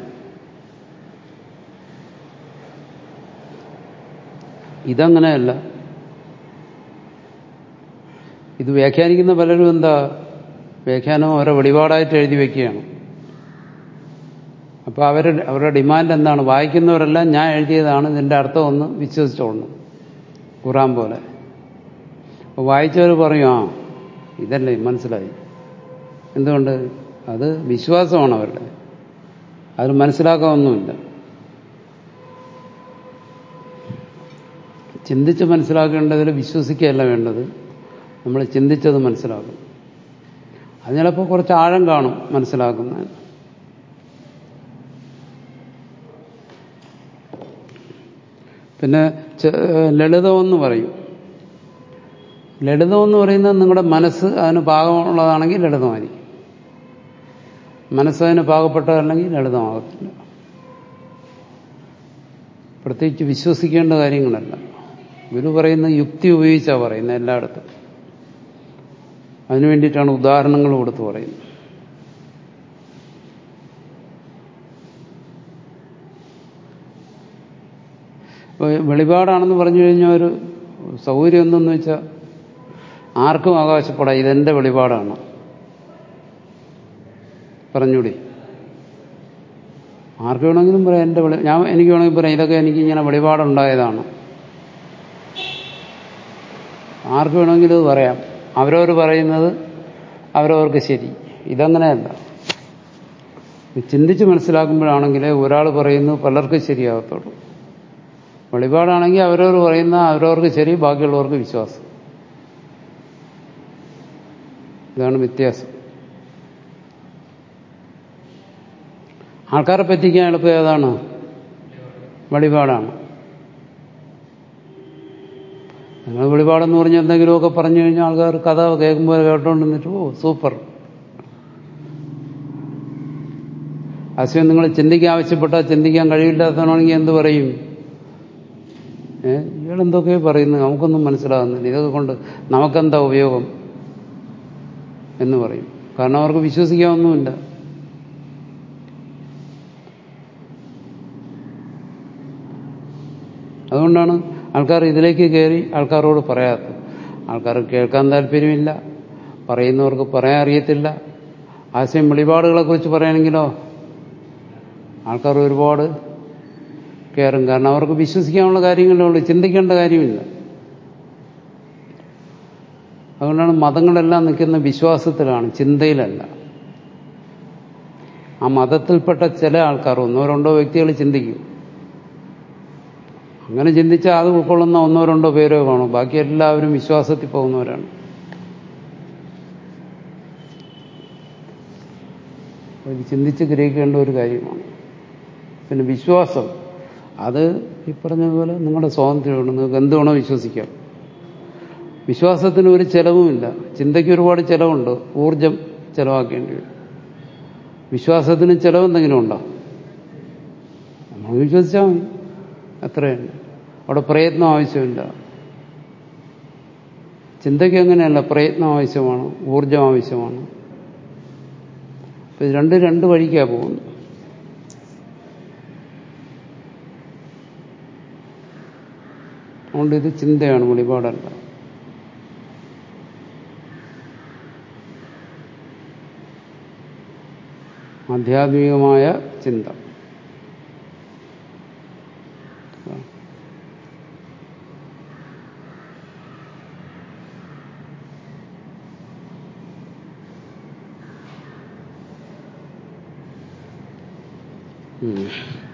Speaker 2: ഇതങ്ങനെയല്ല ഇത് വ്യാഖ്യാനിക്കുന്ന പലരും എന്താ വ്യാഖ്യാനം ഓരോ വെളിപാടായിട്ട് എഴുതി വെക്കുകയാണ് അപ്പോൾ അവർ അവരുടെ ഡിമാൻഡ് എന്താണ് വായിക്കുന്നവരെല്ലാം ഞാൻ എഴുതിയതാണ് ഇതിൻ്റെ അർത്ഥം ഒന്ന് വിശ്വസിച്ചോളണം ഖുറാൻ പോലെ അപ്പോൾ വായിച്ചവർ പറയും ആ ഇതല്ലേ മനസ്സിലായി എന്തുകൊണ്ട് അത് വിശ്വാസമാണ് അവരുടെ അതിൽ മനസ്സിലാക്കാനൊന്നുമില്ല ചിന്തിച്ച് മനസ്സിലാക്കേണ്ടതിൽ വിശ്വസിക്കുകയല്ല വേണ്ടത് നമ്മൾ ചിന്തിച്ചത് മനസ്സിലാക്കും അത് ചിലപ്പോൾ കുറച്ച് ആഴം കാണും മനസ്സിലാക്കുന്നതിന് പിന്നെ ലളിതമെന്ന് പറയും ലളിതമെന്ന് പറയുന്നത് നിങ്ങളുടെ മനസ്സ് അതിന് പാകമുള്ളതാണെങ്കിൽ ലളിതമായിരിക്കും മനസ്സതിന് പാകപ്പെട്ടതല്ലെങ്കിൽ ലളിതമാകത്തില്ല പ്രത്യേകിച്ച് വിശ്വസിക്കേണ്ട കാര്യങ്ങളല്ല ഗുരു പറയുന്ന യുക്തി ഉപയോഗിച്ചാണ് പറയുന്നത് എല്ലായിടത്തും അതിനു വേണ്ടിയിട്ടാണ് ഉദാഹരണങ്ങൾ കൊടുത്ത് പറയുന്നത് വെളിപാടാണെന്ന് പറഞ്ഞു കഴിഞ്ഞാൽ ഒരു സൗകര്യം എന്തെന്ന് വെച്ചാൽ ആർക്കും അവകാശപ്പെടാം ഇതെന്റെ വെളിപാടാണ് പറഞ്ഞൂടി ആർക്ക് വേണമെങ്കിലും പറയാം എൻ്റെ വെളി ഞാൻ എനിക്ക് വേണമെങ്കിൽ പറയാം ഇതൊക്കെ എനിക്ക് ഇങ്ങനെ വെളിപാടുണ്ടായതാണ് ആർക്ക് വേണമെങ്കിലും ഇത് പറയാം അവരവർ പറയുന്നത് അവരവർക്ക് ശരി ഇതങ്ങനെയല്ല ചിന്തിച്ച് മനസ്സിലാക്കുമ്പോഴാണെങ്കിൽ ഒരാൾ പറയുന്നത് പലർക്കും ശരിയാകത്തുള്ളൂ വെളിപാടാണെങ്കിൽ അവരവർ പറയുന്ന അവരവർക്ക് ശരി ബാക്കിയുള്ളവർക്ക് വിശ്വാസം ഇതാണ് വ്യത്യാസം ആൾക്കാരെ പറ്റിക്കാൻ എളുപ്പം ഏതാണ് വെളിപാടാണ് നിങ്ങൾ വെളിപാടെന്ന് പറഞ്ഞ് എന്തെങ്കിലുമൊക്കെ പറഞ്ഞു കഴിഞ്ഞാൽ ആൾക്കാർ കഥ കേൾക്കുമ്പോൾ കേട്ടോണ്ട് നിന്നിട്ട് ഓ സൂപ്പർ അശ്വൻ നിങ്ങൾ ചിന്തിക്കാൻ ആവശ്യപ്പെട്ടാൽ ചിന്തിക്കാൻ കഴിവില്ലാത്തവനാണെങ്കിൽ എന്ത് പറയും ഏ ഇയാളെന്തൊക്കെ പറയുന്നു നമുക്കൊന്നും മനസ്സിലാകുന്നില്ല ഇതൊക്കെ കൊണ്ട് നമുക്കെന്താ ഉപയോഗം എന്ന് പറയും കാരണം അവർക്ക് വിശ്വസിക്കാനൊന്നുമില്ല അതുകൊണ്ടാണ് ആൾക്കാർ ഇതിലേക്ക് കയറി ആൾക്കാരോട് പറയാത്തത് ആൾക്കാർ കേൾക്കാൻ താല്പര്യമില്ല പറയുന്നവർക്ക് പറയാൻ അറിയത്തില്ല ആശയം വെളിപാടുകളെക്കുറിച്ച് പറയുകയാണെങ്കിലോ ആൾക്കാർ ഒരുപാട് കയറും കാരണം അവർക്ക് വിശ്വസിക്കാനുള്ള കാര്യങ്ങളേ ഉള്ളൂ ചിന്തിക്കേണ്ട കാര്യമില്ല അതുകൊണ്ടാണ് മതങ്ങളെല്ലാം നിൽക്കുന്ന വിശ്വാസത്തിലാണ് ചിന്തയിലല്ല ആ മതത്തിൽപ്പെട്ട ചില ആൾക്കാർ ഒന്നോ രണ്ടോ വ്യക്തികൾ ചിന്തിക്കും അങ്ങനെ ചിന്തിച്ചാൽ അത് ഉൾക്കൊള്ളുന്ന ഒന്നോ രണ്ടോ പേരോ കാണും ബാക്കി എല്ലാവരും വിശ്വാസത്തിൽ പോകുന്നവരാണ് ഇത് ചിന്തിച്ച് ഗ്രഹിക്കേണ്ട ഒരു കാര്യമാണ് പിന്നെ വിശ്വാസം അത് ഈ പറഞ്ഞതുപോലെ നിങ്ങളുടെ സ്വാതന്ത്ര്യമാണ് നിങ്ങൾക്ക് എന്ത് വേണോ വിശ്വസിക്കാം വിശ്വാസത്തിന് ഒരു ചെലവുമില്ല ചിന്തയ്ക്ക് ഒരുപാട് ചെലവുണ്ട് ഊർജം ചെലവാക്കേണ്ടി വരും വിശ്വാസത്തിന് ചെലവെന്തെങ്കിലും ഉണ്ടോ നമ്മൾ വിശ്വസിച്ചാൽ മതി അത്രയുണ്ട് അവിടെ പ്രയത്നം ആവശ്യമില്ല ചിന്തയ്ക്ക് അങ്ങനെയല്ല പ്രയത്നം ആവശ്യമാണ് ഊർജം ആവശ്യമാണ് ഇത് രണ്ട് രണ്ട് വഴിക്കാണ് പോകുന്നു അതുകൊണ്ട് ഇത് ചിന്തയാണ് വെളിപാടല്ല ആധ്യാത്മികമായ ചിന്ത ഉം